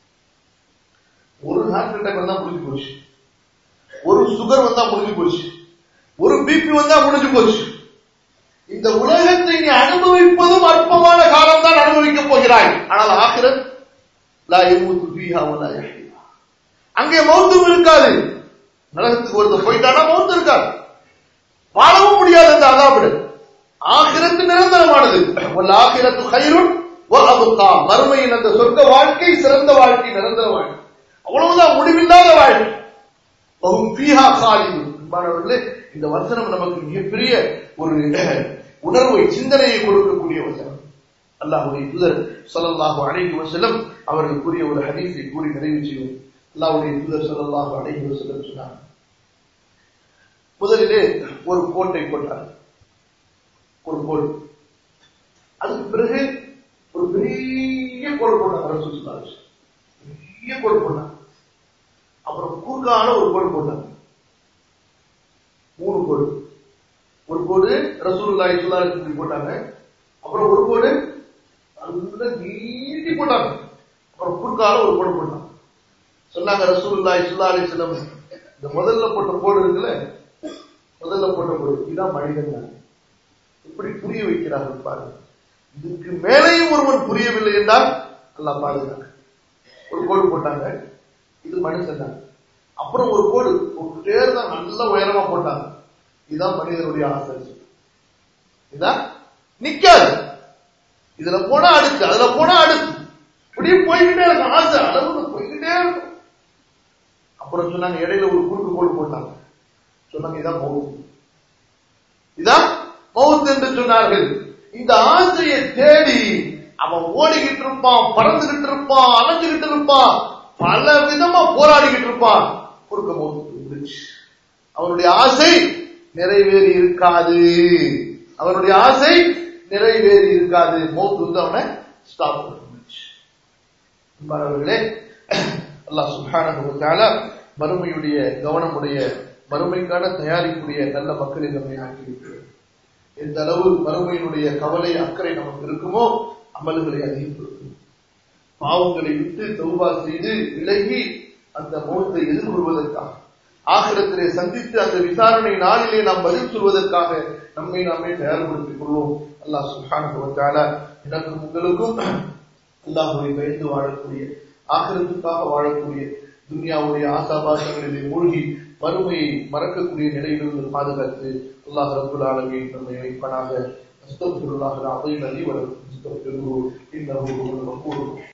Speaker 1: ஒரு ஹார்ட் அட்டாக் வந்தா முடிஞ்சு போச்சு ஒரு சுகர் வந்தா முடிஞ்சு போச்சு ஒரு பிபி வந்தா முடிஞ்சு போச்சு இந்த உலகத்தை நீ அனுபவிப்பதும் அற்பமான காலம் தான் அனுபவிக்க போகிறாய் ஆனால் ஆகிரத் லா யமூத்து ஃபீஹா வலா யஹ்யா அங்கே மௌத்தும் இருக்காது நரகத்துக்கு ஒருத்தர் போயிட்டானா மௌத்து இருக்காது வாழவும் முடியாது அந்த அதாபிடு ஆகிரத்து நிரந்தரமானது வல் ஆகிரத்து ஹைருன் வ அபுகா மறுமையின் அந்த சொர்க்க வாழ்க்கை சிறந்த வாழ்க்கை நிரந்தர வாழ்க்கை அவ்வளவுதான் முடிவில்லாத வாழ்க்கை வஹும் ஃபீஹா காலிதுன் அன்பானவர்களே இந்த வசனம் நமக்கு மிகப்பெரிய ஒரு உணர்வை சிந்தனையை கொடுக்கக்கூடிய வசனம் அல்லாஹுடைய தூதர் ஸல்லல்லாஹு அலைஹி வஸல்லம் அவர்கள் கூறிய ஒரு ஹதீஸை கூறி நிறைவு செய்வோம் அல்லாஹ்வுடைய தூதர் ஸல்லல்லாஹு அலைஹி வஸல்லம் சொன்னார் முதலிலே ஒரு கோட்டை போட்டார் ஒரு கோல் அதுக்கு பிறகு ஒரு பெரிய கோல் போட்டாங்க ரசூல் ஸல்லல்லாஹு அலைஹி வஸல்லம். பெரிய கோல் போட்டாங்க அப்புறம் குறுக்கான ஒரு கோல் போட்டாங்க மூணு கோடு ஒரு கோடு ரசூலுல்லாஹி ஸல்லல்லாஹு அலைஹி வஸல்லம் போட்டாங்க அப்புறம் ஒரு கோடு நல்ல நீட்டி போட்டாங்க அப்புறம் குறுக்கால ஒரு கோடு போட்டாங்க சொன்னாங்க ரசூலுல்லாஹி ஸல்லல்லாஹு அலைஹி வஸல்லம் இந்த முதல்ல போட்ட கோடு இருக்குல்ல முதல்ல போட்ட கோடு இதுதான் மனிதன் தான் இப்படி புரிய வைக்கிறார்கள் பாருங்க இதுக்கு மேலேயும் ஒருவன் புரியவில்லை என்றால் அல்லாஹ் பாருங்க ஒரு கோடு போட்டாங்க இது மனுஷன் தான் அப்புறம் ஒரு கோடு போட்டுட்டே இருந்தா நல்ல உயரமா போட்டாங்க இதுதான் மனிதனுடைய ஆசை இதான் நிக்காது இதுல போனா அடுக்கு அதுல போனா அடுக்கு இப்படியே போய்கிட்டே இருக்கும் ஆசை அளவுக்கு போய்கிட்டே இருக்கும் அப்புறம் சொன்னாங்க இடையில ஒரு குறுக்கு கோடு போட்டாங்க சொன்னாங்க இதான் மவுத் இதான் மவுத் என்று சொன்னார்கள் இந்த ஆசையை தேடி அவன் ஓடிக்கிட்டு இருப்பான் பறந்துகிட்டு இருப்பான் அலைஞ்சுகிட்டு இருப்பான் பல விதமா போராடிக்கிட்டு இருப்பான் குறுக்க மவுத் முடிச்சு அவனுடைய ஆசை நிறைவேறி இருக்காது அவனுடைய ஆசை நிறைவேறி இருக்காது மௌத் வந்து அவனை ஸ்டாப் பண்ணிச்சு அன்பானவர்களே அல்லாஹ் சுப்ஹானஹு வ தஆலா மறுமையுடைய கவனமுடைய மறுமைக்கான தயாரிப்புடைய நல்ல மக்களை நம்மை ஆக்கியிருக்கிறார் எந்த அளவு மறுமையினுடைய கவலை அக்கறை நமக்கு இருக்குமோ அமல்களை அதிகப்படுத்தும் பாவங்களை விட்டு தௌபா செய்து விலகி அந்த மௌத்தை எதிர்கொள்வதற்காக ஆகிரத்திலே சந்தித்து அந்த விசாரணை நாளிலே நாம் பதில் சொல்வதற்காக நம்மை நாமே தயார்படுத்திக் கொள்வோம் அல்லாஹ் சுப்ஹானஹு வ தஆலா எனக்கும் உங்களுக்கும் அல்லாஹ்வை பயந்து வாழக்கூடிய ஆகிரத்துக்காக வாழக்கூடிய துன்யாவுடைய ஆசாபாசங்களிலே மூழ்கி வறுமையை மறக்கக்கூடிய நிலையிலிருந்து பாதுகாத்து அல்லாஹ் ரப்புல் ஆலமீன் நம்மை வைப்பனாக அஸ்தக்ஃபிருல்லாஹ் அல்-அஸீம் லி வ லக்கும் அஸ்தக்ஃபிருஹு இன்னஹு ஹுவல் கஃபூர்